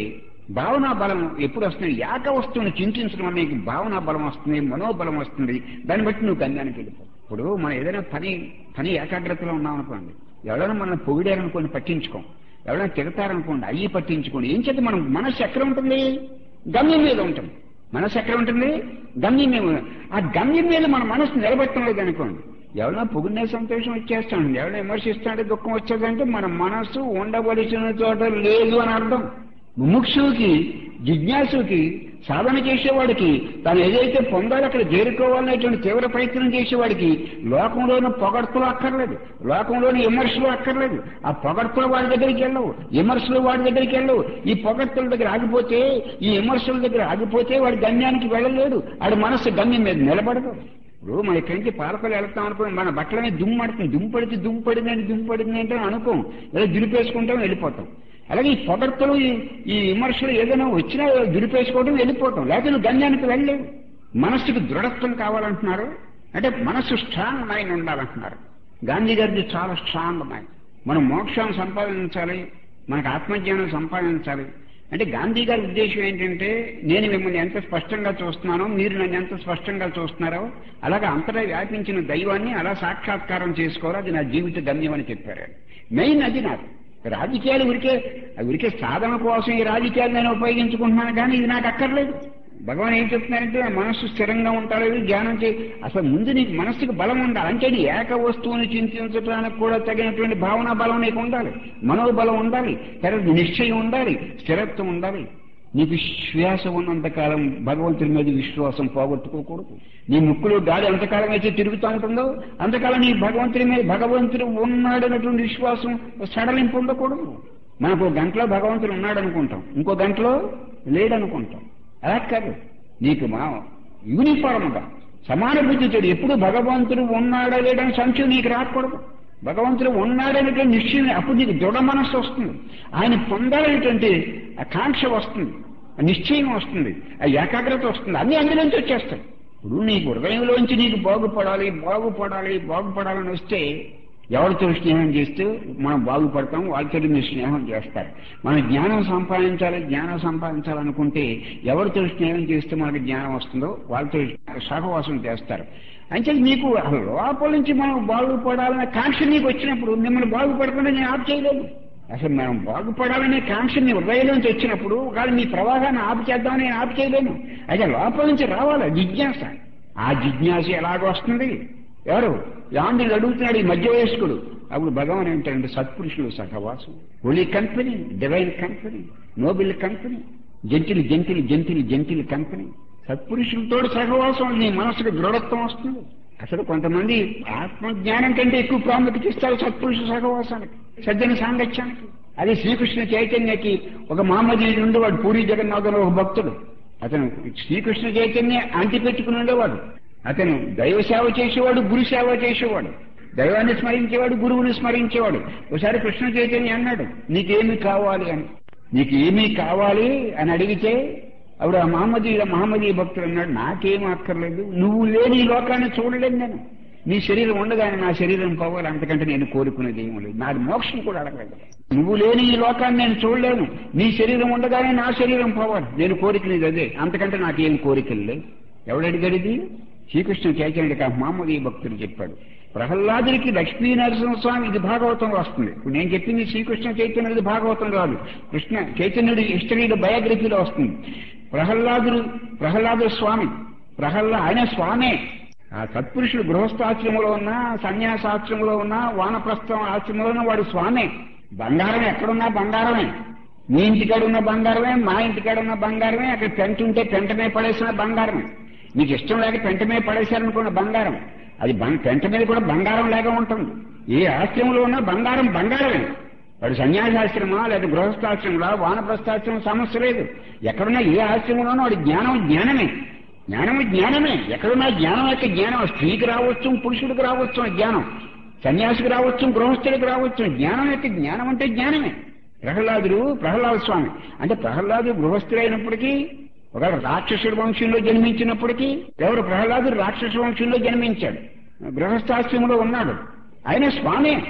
భావనా బలం ఎప్పుడు వస్తుంది ఏక వస్తువుని చింతించడం వల్ల నీకు భావనా బలం వస్తుంది మనోబలం వస్తుంది దాన్ని బట్టి నువ్వు గమ్యానికి వెళ్ళిపోతావు ఇప్పుడు మనం ఏదైనా పని పని ఏకాగ్రతలో ఉన్నాం అనుకోండి ఎవరైనా మనం పొగిడారనుకోండి పట్టించుకోం ఎవరైనా తిడతారనుకోండి అయ్యి పట్టించుకోండి ఏం చేద్దాం మనం మనస్సు ఎక్కడ ఉంటుంది గమ్యం మీద ఉంటుంది మనస్సు ఎక్కడ ఉంటుంది గమ్యం మీద ఉంటుంది. ఆ గమ్యం మీద మన మనసు నిలబెట్టడం లేదు అనుకోండి ఎవరైనా పొగిడినే సంతోషం వచ్చేస్తాడు ఎవరైనా విమర్శిస్తాడే దుఃఖం వచ్చేదంటే మన మనస్సు ఉండవలసిన చోట లేదు అని అర్థం ముముక్షువుకి జిజ్ఞాసుకి సాధన చేసేవాడికి తాను ఏదైతే పొందాలో అక్కడ చేరుకోవాలనేటువంటి తీవ్ర ప్రయత్నం చేసేవాడికి లోకంలోని పొగడ్తలు అక్కర్లేదు లోకంలోని విమర్శలు అక్కర్లేదు ఆ పొగడ్తలు వాడి దగ్గరికి వెళ్ళవు విమర్శలు వాడి దగ్గరికి వెళ్ళవు ఈ పొగడ్తల దగ్గర ఆగిపోతే ఈ విమర్శల దగ్గర ఆగిపోతే వాడి గమ్యానికి వెళ్ళలేడు ఆడి మనస్సు గమ్యం మీద నిలబడదు ఇప్పుడు మన ఇక్కడి నుంచి పాలకొలు వెళ్తాం అనుకో మన బట్టల మీద దుమ్ము పడుతుంది దుమ్ము పడితే దుమ్ము పడిందని దుమ్ము పడింది అంటే అనుకోం ఏదో దులిపేసుకుంటాం వెళ్ళిపోతాం అలాగే ఈ పొగడ్తలు ఈ ఈ విమర్శలు ఏదైనా వచ్చినా దులిపేసుకోవడం వెళ్ళిపోవటం లేకపోతే నువ్వు గమ్యానికి వెళ్ళలేవు మనస్సుకు దృఢత్వం కావాలంటున్నారు అంటే మనస్సు స్ట్రాంగ్ మైండ్ ఉండాలంటున్నారు గాంధీ గారిది చాలా స్ట్రాంగ్ మైండ్ మనం మోక్షాన్ని సంపాదించాలి మనకు ఆత్మజ్ఞానం సంపాదించాలి అంటే గాంధీ గారి ఉద్దేశం ఏంటంటే నేను మిమ్మల్ని ఎంత స్పష్టంగా చూస్తున్నానో మీరు నన్ను ఎంత స్పష్టంగా చూస్తున్నారో అలాగే అంతటా వ్యాపించిన దైవాన్ని అలా సాక్షాత్కారం చేసుకోవాలో అది నా జీవిత గమ్యం అని చెప్పారు ఆయన. మెయిన్ అది నాకు రాజకీయాలు ఉరికే ఉరికే సాధన కోసం ఈ రాజకీయాలు నేను ఉపయోగించుకుంటున్నాను కానీ ఇది నాకు అక్కర్లేదు భగవాన్ ఏం చెప్తున్నారంటే నా మనస్సు స్థిరంగా ఉండాలి ధ్యానం చేయి అసలు ముందు నీకు మనస్సుకు బలం ఉండాలి అంటే నీ ఏక వస్తువుని చింతించడానికి కూడా తగినటువంటి భావనా బలం నీకు ఉండాలి మనోబలం ఉండాలి తర్వాత నిశ్చయం ఉండాలి స్థిరత్వం ఉండాలి నీకు శ్వాస ఉన్నంత కాలం భగవంతుడి మీద విశ్వాసం పోగొట్టుకోకూడదు నీ ముక్కులో గాలి ఎంతకాలం అయితే తిరుగుతూ ఉంటుందో అంతకాలం నీ భగవంతుడి మీద భగవంతుడు ఉన్నాడనేటువంటి విశ్వాసం సడలింపు ఉండకూడదు మనకు ఒక గంటలో భగవంతుడు ఉన్నాడు అనుకుంటాం ఇంకో గంటలో లేడనుకుంటాం అలా కాదు నీకు మా యూనిఫార్మ్గా సమాన బుద్ధితో ఎప్పుడు భగవంతుడు ఉన్నాడా లేడని సంశయం నీకు రాకూడదు భగవంతుడు ఉన్నాడనేటువంటి నిశ్చయం అప్పుడు నీకు దృఢ మనస్సు వస్తుంది ఆయన పొందాలనేటువంటి ఆ కాంక్ష వస్తుంది ఆ నిశ్చయం వస్తుంది ఆ ఏకాగ్రత వస్తుంది అన్ని అందులోంచి వచ్చేస్తాయి ఇప్పుడు నీకు హృదయంలోంచి నీకు బాగుపడాలి బాగుపడాలి బాగుపడాలని వస్తే ఎవరితో స్నేహం చేస్తే మనం బాగుపడతాం వాళ్ళతో మీరు స్నేహం చేస్తారు మనం జ్ఞానం సంపాదించాలి జ్ఞానం సంపాదించాలనుకుంటే ఎవరితో స్నేహం చేస్తే మనకి జ్ఞానం వస్తుందో వాళ్ళతో సహవాసం చేస్తారు అంటే నీకు అసలు లోపల నుంచి మనం బాగుపడాలనే కాంక్ష నీకు వచ్చినప్పుడు మిమ్మల్ని బాగుపడకుండా నేను ఆపు చేయలేదు అసలు మనం బాగుపడాలనే కాంక్ష నీ హృదయంలోంచి వచ్చినప్పుడు ఒకవేళ మీ ప్రవాహాన్ని ఆపు చేద్దామని నేను ఆపు చేయలేను అయితే లోపల నుంచి రావాలి జిజ్ఞాస ఆ జిజ్ఞాస ఎలాగ వస్తుంది ఎవరు యాంధ్రుడు అడుగుతున్నాడు ఈ మధ్య వయస్కుడు అప్పుడు భగవాన్ ఏంటంటే సత్పురుషులు సహవాసం holy company divine company noble company gentle gentle gentle gentle company సత్పురుషులతో సహవాసం నీ మనసుకు దృఢత్వం వస్తుంది అసలు కొంతమంది ఆత్మజ్ఞానం కంటే ఎక్కువ ప్రాముఖ్యత ఇస్తారు సత్పురుష సహవాసానికి సజ్జన సాంగత్యానికి అది శ్రీకృష్ణ చైతన్యకి ఒక మహమ్మదీయుడు నుండి వాడు పూరి జగన్నాథుడు ఒక భక్తుడు అతను శ్రీకృష్ణ చైతన్య అంటి పెట్టుకుని ఉండేవాడు అతను దైవ సేవ చేసేవాడు గురు సేవ చేసేవాడు దైవాన్ని స్మరించేవాడు గురువుని స్మరించేవాడు ఒకసారి కృష్ణ చైతన్య అన్నాడు నీకేమి కావాలి అని నీకు ఏమీ కావాలి అని అడిగితే అప్పుడు ఆ మహమ్మదీయ మహమ్మదీయ భక్తుడు అన్నాడు నాకేం అక్కర్లేదు నువ్వు లేని ఈ లోకాన్ని చూడలేదు నేను నీ శరీరం ఉండగానే నా శరీరం పోవాలి అంతకంటే నేను కోరుకునేది ఏమీ లేదు నాది మోక్షం కూడా అడగలేదు నువ్వు లేని ఈ లోకాన్ని నేను చూడలేను నీ శరీరం ఉండగానే నా శరీరం పోవాలి నేను కోరికనేది అదే అంతకంటే నాకేం కోరికలు లేవు ఎవడు అడిగాడు ఇది శ్రీకృష్ణ చైతన్యుడికి ఆ మహమ్మదీయ భక్తుడు చెప్పాడు ప్రహ్లాదుడికి లక్ష్మీ నరసింహస్వామి ఇది భాగవతంలో వస్తుంది ఇప్పుడు నేను చెప్పింది శ్రీకృష్ణ చైతన్యుడి భాగవతం కాదు కృష్ణ చైతన్యుడి హిస్టరీలో బయోగ్రఫీలో వస్తుంది ప్రహ్లాదుడు ప్రహ్లాదు స్వామి ప్రహ్లా ఆయన స్వామే ఆ సత్పురుషుడు గృహస్థాశ్రమంలో ఉన్నా సన్యాసాశ్రమంలో ఉన్నా వానప్రస్థం ఆశ్రమంలో ఉన్న వాడు స్వామే బంగారం ఎక్కడున్నా బంగారమే మీ ఇంటికాడ ఉన్న బంగారమే మా ఇంటికాడ ఉన్న బంగారమే అక్కడ పెంట ఉంటే పెంటమే పడేసిన బంగారమే మీకు ఇష్టం లేక పెంటమే పడేశారనుకున్న బంగారం అది బం- పెంట మీద కూడా బంగారం లాగా ఉంటుంది ఏ ఆశ్రమంలో ఉన్నా బంగారం బంగారమే వాడు సన్యాసాశ్రమా లేదా గృహస్థాశ్రమంలో వానప్రస్థాశ్రమం సమస్య లేదు ఎక్కడున్నా ఏ ఆశ్రమంలోనూ వాడి జ్ఞానం జ్ఞానమే జ్ఞానము జ్ఞానమే ఎక్కడున్నా జ్ఞానం యొక్క జ్ఞానం స్త్రీకి రావచ్చు పురుషుడికి రావచ్చు ఆ జ్ఞానం సన్యాసికి రావచ్చు గృహస్థుడికి రావచ్చు జ్ఞానం యొక్క జ్ఞానం అంటే జ్ఞానమే ప్రహ్లాదుడు ప్రహ్లాద స్వామి అంటే ప్రహ్లాదు గృహస్థుడైనప్పటికీ ఒక రాక్షసుడి వంశంలో జన్మించినప్పటికీ ఎవరు ప్రహ్లాదుడు రాక్షస వంశంలో జన్మించాడు గృహస్థాశ్రమంలో ఉన్నాడు ఆయన స్వామి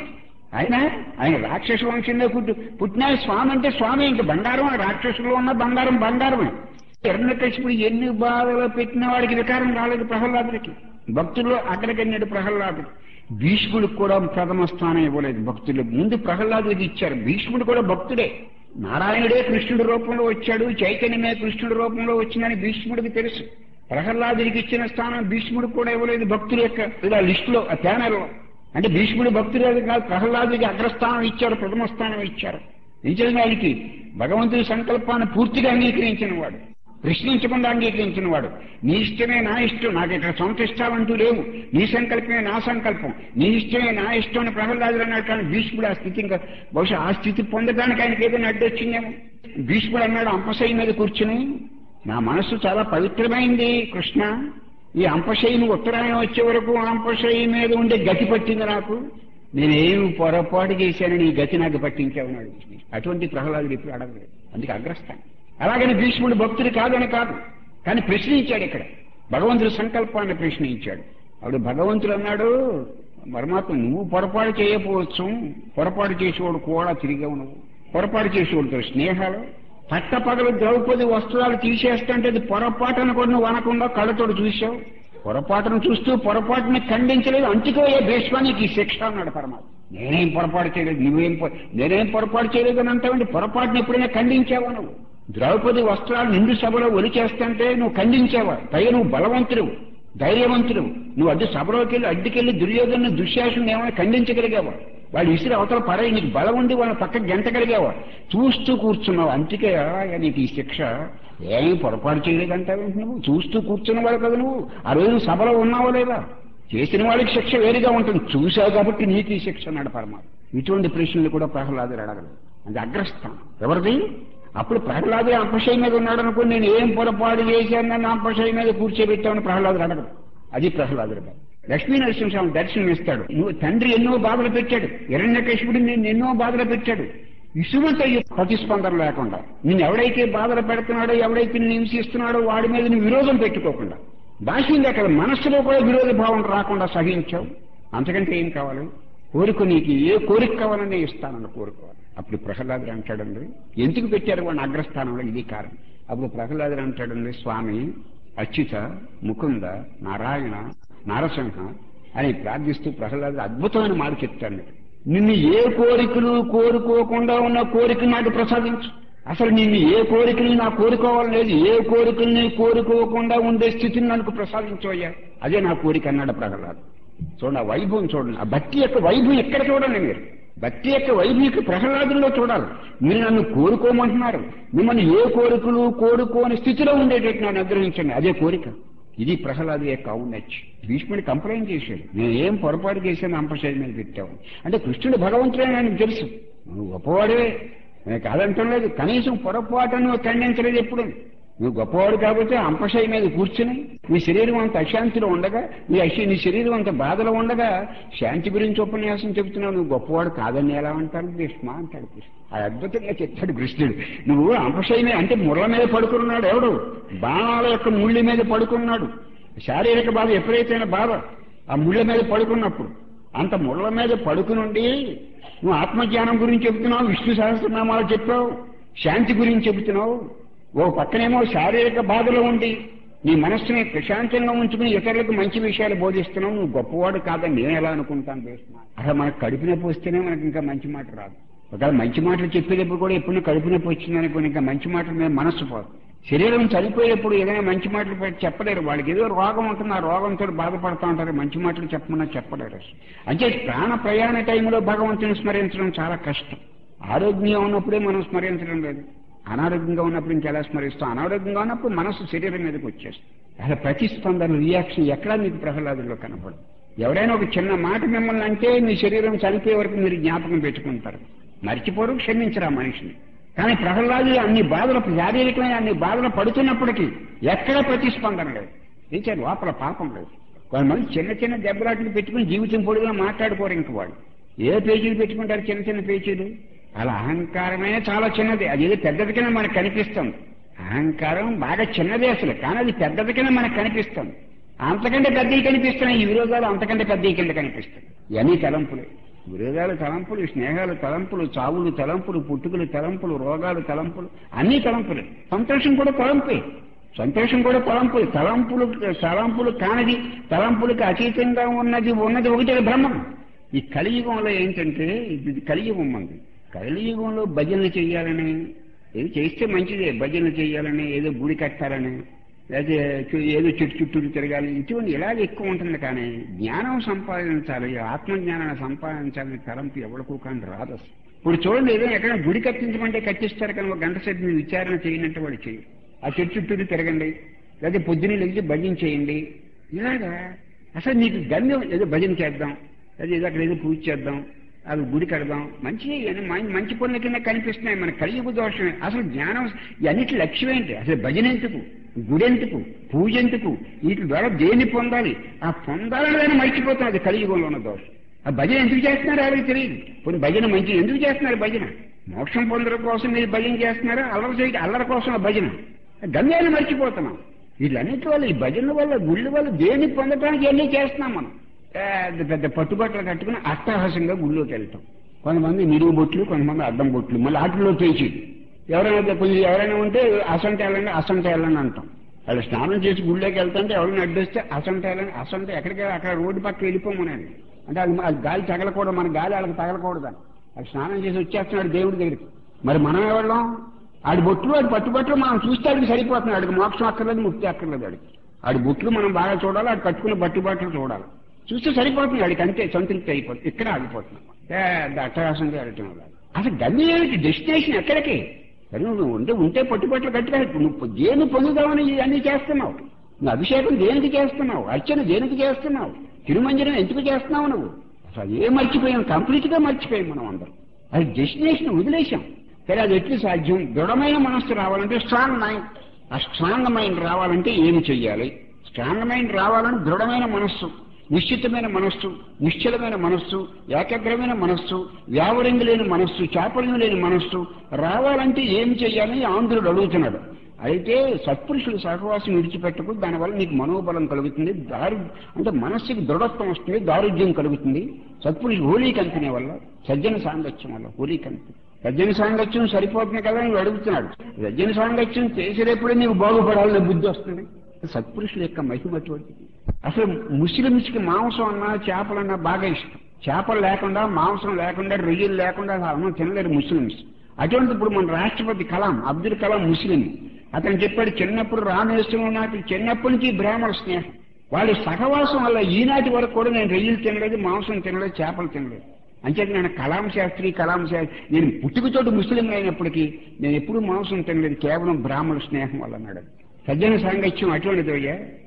ఆయన ఆయన రాక్షస వంశంలో పుట్టి పుట్టిన స్వామి అంటే స్వామి ఇంక బంగారం రాక్షసులో ఉన్న బంగారం బంగారమే హిరణ్యకశిపుడు ఎన్ని బాధలు పెట్టిన వాడికి వికారం రాలేదు ప్రహ్లాదుడికి భక్తుల్లో అగ్రగణ్యుడు ప్రహ్లాదుడు భీష్ముడికి కూడా ప్రథమ స్థానం ఇవ్వలేదు భక్తులు ముందు ప్రహ్లాదుడికి ఇచ్చారు భీష్ముడు కూడా భక్తుడే నారాయణుడే కృష్ణుడి రూపంలో వచ్చాడు చైతన్యమే కృష్ణుడి రూపంలో వచ్చిందని భీష్ముడికి తెలుసు ప్రహ్లాదుడికి ఇచ్చిన స్థానం భీష్ముడికి కూడా ఇవ్వలేదు భక్తుల యొక్క ఇలా లిస్టులో ఆ ప్యానెల్లో అంటే భీష్ముడు భక్తుడు కాదు ప్రహ్లాదుడికి అగ్రస్థానం ఇచ్చారు ప్రథమ స్థానం ఇచ్చారు నిజంగా ఆయనకి భగవంతుడి సంకల్పాన్ని పూర్తిగా అంగీకరించిన వాడు ప్రశ్నించకుండా అంగీకరించిన వాడు నీ ఇష్టమే నా ఇష్టం నాకు ఇక్కడ సొంత ఇష్టాలంటూ లేవు నీ సంకల్పమే నా సంకల్పం నీ ఇష్టమే నా ఇష్టం అని ప్రహ్లాదుడు అన్నాడు కానీ భీష్ముడు ఆ స్థితి ఇంకా బహుశా ఆ స్థితి పొందడానికి ఆయనకి ఏదైనా అడ్డొచ్చిందేమో భీష్ముడు అన్నాడు అంపశయ్య మీద కూర్చుని నా మనస్సు చాలా పవిత్రమైంది కృష్ణ ఈ అంపశయ్యను ఉత్తరాయణం వచ్చే వరకు అంపశయ్య మీద ఉండే గతి పట్టింది నాకు నేనేం పొరపాటు చేశానని ఈ గతి నాకు పట్టించావున్నాడు అటువంటి ప్రహ్లాదుడు ఇప్పుడు అడగలేదు అందుకే అగ్రస్థానం అలాగని భీష్ముడు భక్తుడు కాదని కాదు కానీ ప్రశ్నించాడు ఇక్కడ భగవంతుడి సంకల్పాన్ని ప్రశ్నించాడు అప్పుడు భగవంతుడు అన్నాడు పరమాత్మ నువ్వు పొరపాటు చేయకపోవచ్చు పొరపాటు చేసేవాడు కూడా తిరిగావు నువ్వు పొరపాటు చేసేవాడితో స్నేహాలు పట్టపగలు ద్రౌపది వస్త్రాలు తీసేస్తుంటే అది పొరపాటు అనుకోని నువ్వు అనకుండా కళ్ళతోడు చూశావు పొరపాటును చూస్తూ పొరపాటుని ఖండించలేదు అంటుకోయే భీష్మానికి ఈ శిక్ష అన్నాడు పరమాత్మ నేనేం పొరపాటు చేయలేదు నువ్వేం పొ- నేనేం పొరపాటు చేయలేదు అని అంటావండి పొరపాటుని ఎప్పుడైనా ఖండించావా నువ్వు ద్రౌపది వస్త్రాలు నిండు సభలో ఒలిచేస్తుంటే నువ్వు ఖండించావా పైగా నువ్వు బలవంతుడు ధైర్యవంతుడు నువ్వు అడ్డు సభలోకి వెళ్ళి అడ్డుకెళ్ళి దుర్యోధను దుశ్శాసనం ఏమైనా ఖండించగలిగావా వాళ్ళు ఇసిరి అవతల పరాయి నీకు బలం ఉండి వాళ్ళ పక్కన గెంటగలిగావా చూస్తూ కూర్చున్నావు అందుకే అలాగా నీకు ఈ శిక్ష ఏమీ పొరపాటు చేయలేదంటావు నువ్వు చూస్తూ కూర్చున్నవాడు కదా నువ్వు ఆ రోజు సభలో ఉన్నావో లేదా చేసిన వాళ్ళకి శిక్ష వేరుగా ఉంటుంది చూశావు కాబట్టి నీకు ఈ శిక్ష అన్నాడు పరమాత్మ ఇటువంటి ప్రశ్నలు కూడా ప్రహ్లాదుడు అడగలేదు అది అగ్రస్థానం ఎవరిది అప్పుడు ప్రహ్లాదుడు అంపశయ మీద ఉన్నాడు అనుకుని నేను ఏం పొరపాటు చేశాను నన్ను అంపశయ మీద కూర్చోబెట్టామని ప్రహ్లాదుడు అడగదు అది ప్రహ్లాదుడు గారు లక్ష్మీ నరసింహస్వామి దర్శనం ఇస్తాడు నువ్వు తండ్రి ఎన్నో బాధలు పెట్టాడు హిరణ్యకశిపుడు నేను ఎన్నో బాధలు పెట్టాడు ఇసుమంత ప్రతిస్పందన లేకుండా నేను ఎవడైతే బాధలు పెడుతున్నాడో ఎవడైతే నిన్ను హింసిస్తున్నాడో వాడి మీద నువ్వు విరోధం పెట్టుకోకుండా భాషింది అక్కడ మనస్సులో కూడా విరోధ భావం రాకుండా సహించావు అంతకంటే ఏం కావాలి కోరిక నీకు ఏ కోరిక కావాలని ఇస్తానని కోరుకోవాలి అప్పుడు ప్రహ్లాదుడు అంటాడండి ఎందుకు పెట్టారు వాడిని అగ్రస్థానంలో ఇది కారణం అప్పుడు ప్రహ్లాదుడు అంటాడండి స్వామి అచ్యుత ముకుంద నారాయణ నారసింహ అని ప్రార్థిస్తూ ప్రహ్లాదుడు అద్భుతమైన మాట చెప్తాడు నిన్ను ఏ కోరికలు కోరుకోకుండా ఉన్న కోరిక నాకు ప్రసాదించు అసలు నిన్ను ఏ కోరికని నా కోరుకోవాలని లేదు ఏ కోరికల్ని కోరుకోకుండా ఉండే స్థితిని నాకు ప్రసాదించోయ్యా అదే నా కోరిక అన్నాడు ప్రహ్లాదు చూడండి ఆ వైభవం చూడండి ఆ భక్తి యొక్క వైభవం ఎక్కడ చూడండి మీరు భక్తి యొక్క వైభవిక ప్రహ్లాదుల్లో చూడాలి మీరు నన్ను కోరుకోమంటున్నారు మిమ్మల్ని ఏ కోరికలు కోరుకోని స్థితిలో ఉండేటట్టు నన్ను అనుగ్రహించండి అదే కోరిక ఇది ప్రహ్లాదు యొక్క ఔన్నత్యం భీష్ముడి కంప్లైంట్ చేశాడు నేను ఏం పొరపాటు చేశాను అంపశైలి మీద పెట్టావు అంటే కృష్ణుడు భగవంతుడే ఆయనకు తెలుసు నువ్వు గొప్పవాడే నేను కాదంటం లేదు కనీసం పొరపాటు నువ్వు ఖండించలేదు ఎప్పుడు నువ్వు గొప్పవాడు కాబట్టి అంపశయ మీద కూర్చుని నీ శరీరం అంత అశాంతిలో ఉండగా నీ అశ నీ శరీరం అంత బాధలో ఉండగా శాంతి గురించి ఉపన్యాసం చెబుతున్నావు నువ్వు గొప్పవాడు కాదని ఎలా అంటారు భీష్మ అంటాడు కృష్ణ ఆ అద్భుతంగా చెప్తాడు కృష్ణుడు నువ్వు అంపశయ మీద అంటే ముళ్ళ మీద పడుకున్నాడు ఎవడు బాణాల యొక్క ముళ్ళ మీద పడుకున్నాడు శారీరక బాధ ఎప్పుడైతే బాధ ఆ ముళ్ళ మీద పడుకున్నప్పుడు అంత ముళ్ళ మీద పడుకునుండి నువ్వు ఆత్మజ్ఞానం గురించి చెబుతున్నావు విష్ణు సహస్రనామాలు చెప్పావు శాంతి గురించి చెబుతున్నావు ఓ పక్కనేమో శారీరక బాధలో ఉండి నీ మనస్సుని ప్రశాంతంగా ఉంచుకుని ఇతరులకు మంచి విషయాలు బోధిస్తున్నావు నువ్వు గొప్పవాడు కాదని నేను ఎలా అనుకుంటాను భీష్మ అసలు మనకు కడుపు నొప్పి వస్తేనే మనకి ఇంకా మంచి మాట రాదు ఒకవేళ మంచి మాటలు చెప్పేటప్పుడు కూడా ఎప్పుడు కడుపు నొప్పి వచ్చిందనుకోని ఇంకా మంచి మాటల మీద మనస్సు పోదు శరీరం చనిపోయేటప్పుడు ఏదైనా మంచి మాటలు పెట్టి చెప్పలేరు వాళ్ళకి ఏదో రోగం ఉంటుంది ఆ రోగంతో బాధపడుతూ ఉంటారు మంచి మాటలు చెప్పమన్నా చెప్పలేరు అసలు. అంటే ప్రాణ ప్రయాణ టైంలో భగవంతుని స్మరించడం చాలా కష్టం ఆరోగ్యంగా ఉన్నప్పుడే మనం స్మరించడం లేదు అనారోగ్యంగా ఉన్నప్పుడు ఇంకెలా స్మరిస్తాం అనారోగ్యంగా ఉన్నప్పుడు మనసు శరీరం మీదకి వచ్చేస్తుంది అసలు ప్రతిస్పందన రియాక్షన్ ఎక్కడా మీకు ప్రహ్లాదులో కనపడదు ఎవరైనా ఒక చిన్న మాట మిమ్మల్ని అంటే మీ శరీరం చనిపోయే వరకు మీరు జ్ఞాపకం పెట్టుకుంటారు మర్చిపోరు క్షమించరు ఆ మనిషిని కానీ ప్రహ్లాదు అన్ని బాధలు శారీరకమైన అన్ని బాధలు పడుతున్నప్పటికీ ఎక్కడ ప్రతిస్పందన లేదు ఇంకా లోపల పాపం లేదు కొంతమంది చిన్న చిన్న దెబ్బలాటలు పెట్టుకుని జీవితం పొడుగునా మాట్లాడుకోరు ఇంక వాళ్ళు ఏ పేజీలు పెట్టుకుంటారు చిన్న చిన్న పేజీలు అలా అహంకారమే చాలా చిన్నది అది ఏదో పెద్దది కింద మనకు కనిపిస్తుంది అహంకారం బాగా చిన్నదే అసలు కానీ అది పెద్దది కింద మనకు కనిపిస్తుంది అంతకంటే పెద్దవి కనిపిస్తున్నాయి ఈ విరోధాలు అంతకంటే పెద్దవి కింద కనిపిస్తాయి ఇవన్నీ తలంపులే విరోధాలు తలంపులు స్నేహాలు తలంపులు చావులు తలంపులు పుట్టుకలు తలంపులు రోగాలు తలంపులు అన్ని తలంపులే సంతోషం కూడా తలంపే సంతోషం కూడా తలంపులు తలంపులు తలంపులు కానిది తలంపులకు అతీతంగా ఉన్నది ఉన్నది ఒకటే బ్రహ్మం ఈ కలియుగంలో ఏంటంటే ఇది కలియుగం మంది కలియుగంలో భజనలు చేయాలని ఏది చేస్తే మంచిదే భజనలు చేయాలని ఏదో గుడి కట్టాలని లేదా చు- ఏదో చెట్టు చుట్టూరు తిరగాలి ఇటువంటి ఇలాగ ఎక్కువ ఉంటుంది కానీ జ్ఞానం సంపాదించాలి ఆత్మజ్ఞానాన్ని సంపాదించాలని తలంపు ఎవరికూ కానీ రాదు అసలు. ఇప్పుడు చూడండి ఏదో ఎక్కడ గుడి కట్టించమంటే కట్టిస్తారు కానీ ఒక గంట సేపు మీరు విచారణ చేయనంటే వాడు చేయరు ఆ చెట్టు చుట్టూరు తిరగండి లేదా పొద్దున్నే లేచి భజన చేయండి ఇలాగా అసలు నీకు గమ్యం ఏదో భజన చేద్దాం లేదా ఏదో అక్కడ ఏదో పూజ చేద్దాం అది గుడి కడదాం మంచి మం- మంచి పనుల కింద కనిపిస్తున్నాయి మన కలియుగ దోషమే అసలు జ్ఞానం అన్నిటి లక్ష్యం ఏంటి అసలు భజన ఎందుకు గుడి ఎందుకు పూజ ఎందుకు వీటి ద్వారా దేన్ని పొందాలి ఆ పొందాలని మర్చిపోతాం అది కలియుగంలో ఉన్న దోషం ఆ భజన ఎందుకు చేస్తున్నారు వాళ్ళకి తెలియదు కొన్ని భజన మంచి ఎందుకు చేస్తున్నారు భజన మోక్షం పొందడం కోసం మీరు భజన చేస్తున్నారా అల్లరి చేయడం అల్లరి కోసం ఆ భజన గమ్యాన్ని మర్చిపోతున్నాం వీళ్ళన్నిటి వల్ల ఈ భజనల వల్ల గుళ్ళ వల్ల దేన్ని పొందడానికి ఎన్ని చేస్తున్నాం మనం పెద్ద పెద్ద పట్టుబట్టలు కట్టుకుని అట్టహాసంగా గుళ్ళోకి వెళ్తాం కొంతమంది నిలువు బొట్లు కొంతమంది అడ్డం బొట్లు మళ్ళీ ఆటల్లో చేసి ఎవరైనా కొంచెం ఎవరైనా ఉంటే అసంట వెళ్ళండి అసంట వెళ్ళండి అంటాం వాళ్ళు స్నానం చేసి గుళ్ళోకి వెళ్తుంటే ఎవరైనా అడ్డొస్తే అసంట వెళ్ళండి అసంట ఎక్కడికి అక్కడ రోడ్డు పక్క వెళ్ళిపోమనండి అంటే అది అది గాలి తగలకూడదు మన గాలి వాళ్ళకి తగలకూడదు అని అది స్నానం చేసి వచ్చేస్తున్నాడు దేవుడి దగ్గరికి మరి మనం ఎవరం ఆడి బొట్లు ఆడి పట్టుబట్లు మనం చూస్తే ఆడికి సరిపోతుంది ఆడికి మోక్షం అక్కర్లేదు ముక్తి అక్కర్లేదు ఆడికి ఆడి బొట్లు మనం బాగా చూడాలి ఆడు కట్టుకున్న బట్టుబాట్లు చూడాలి చూస్తే సరిపోతుంది ఆడికి అంతే సంతృప్తి అయిపోతుంది ఇక్కడ ఆగిపోతున్నాం పెద్ద అట్టహాసంగా వెళ్ళటం వల్ల అసలు గమ్యం ఏమిటి డెస్టినేషన్ ఎక్కడికి సరే నువ్వు ఉంటే ఉంటే పట్టుబట్లు గట్టిగా నువ్వు దేన్ని పొందుదామని ఇవన్నీ చేస్తున్నావు నువ్వు అభిషేకం దేనికి చేస్తున్నావు అర్చన దేనికి చేస్తున్నావు తిరుమంజనం ఎందుకు చేస్తున్నావు నువ్వు అసలు ఏం మర్చిపోయాం కంప్లీట్ గా మర్చిపోయాం మనం అందరం అది డెస్టినేషన్ వదిలేశాం సరే అది ఎట్లు సాధ్యం దృఢమైన మనస్సు రావాలంటే స్ట్రాంగ్ మైండ్ ఆ స్ట్రాంగ్ మైండ్ రావాలంటే ఏమి చెయ్యాలి స్ట్రాంగ్ మైండ్ రావాలంటే దృఢమైన మనస్సు నిశ్చితమైన మనస్సు నిశ్చలమైన మనస్సు ఏకాగ్రమైన మనస్సు వ్యావరింగు లేని మనస్సు చాపల్యం లేని మనస్సు రావాలంటే ఏం చెయ్యాలని ఆంధ్రుడు అడుగుతున్నాడు అయితే సత్పురుషులు సహవాసం విడిచిపెట్టకు దానివల్ల నీకు మనోబలం కలుగుతుంది దారు అంటే మనస్సుకి దృఢత్వం వస్తుంది దారుఢ్యం కలుగుతుంది సత్పురుషులు హోలీ కంపెనీ వల్ల సజ్జన సాంగత్యం వల్ల హోలీ కంపెనీ సజ్జన సాంగత్యం సరిపోతుంది కదా అని అడుగుతున్నాడు సజ్జన సాంగత్యం చేసేటప్పుడే నీకు బాగుపడాలనే బుద్ధి వస్తుంది సత్పురుషుల యొక్క మహిమ అటువంటిది అసలు ముస్లిమ్స్ కి మాంసం అన్నా చేపలన్నా బాగా ఇష్టం చేపలు లేకుండా మాంసం లేకుండా రొయ్యలు లేకుండా అసలు అన్నం తినలేరు ముస్లిమ్స్ అటువంటి ఇప్పుడు మన రాష్ట్రపతి కలాం అబ్దుల్ కలాం ముస్లిం అతను చెప్పాడు చిన్నప్పుడు రామేశ్వరం నాకు చిన్నప్పటి నుంచి బ్రాహ్మణ స్నేహం వాళ్ళ సహవాసం వల్ల ఈనాటి వరకు కూడా నేను రొయ్యలు తినలేదు మాంసం తినలేదు చేపలు తినలేదు అంచేత నేను కలాం శాస్త్రి కలాం శాస్త్రి నేను పుట్టుకతోటి ముస్లిం అయినప్పటికీ నేను ఎప్పుడూ మాంసం తినలేదు కేవలం బ్రాహ్మణ స్నేహం వల్ల అన్నాడు సజ్జన సాంగత్యం అటువంటిది అయ్యా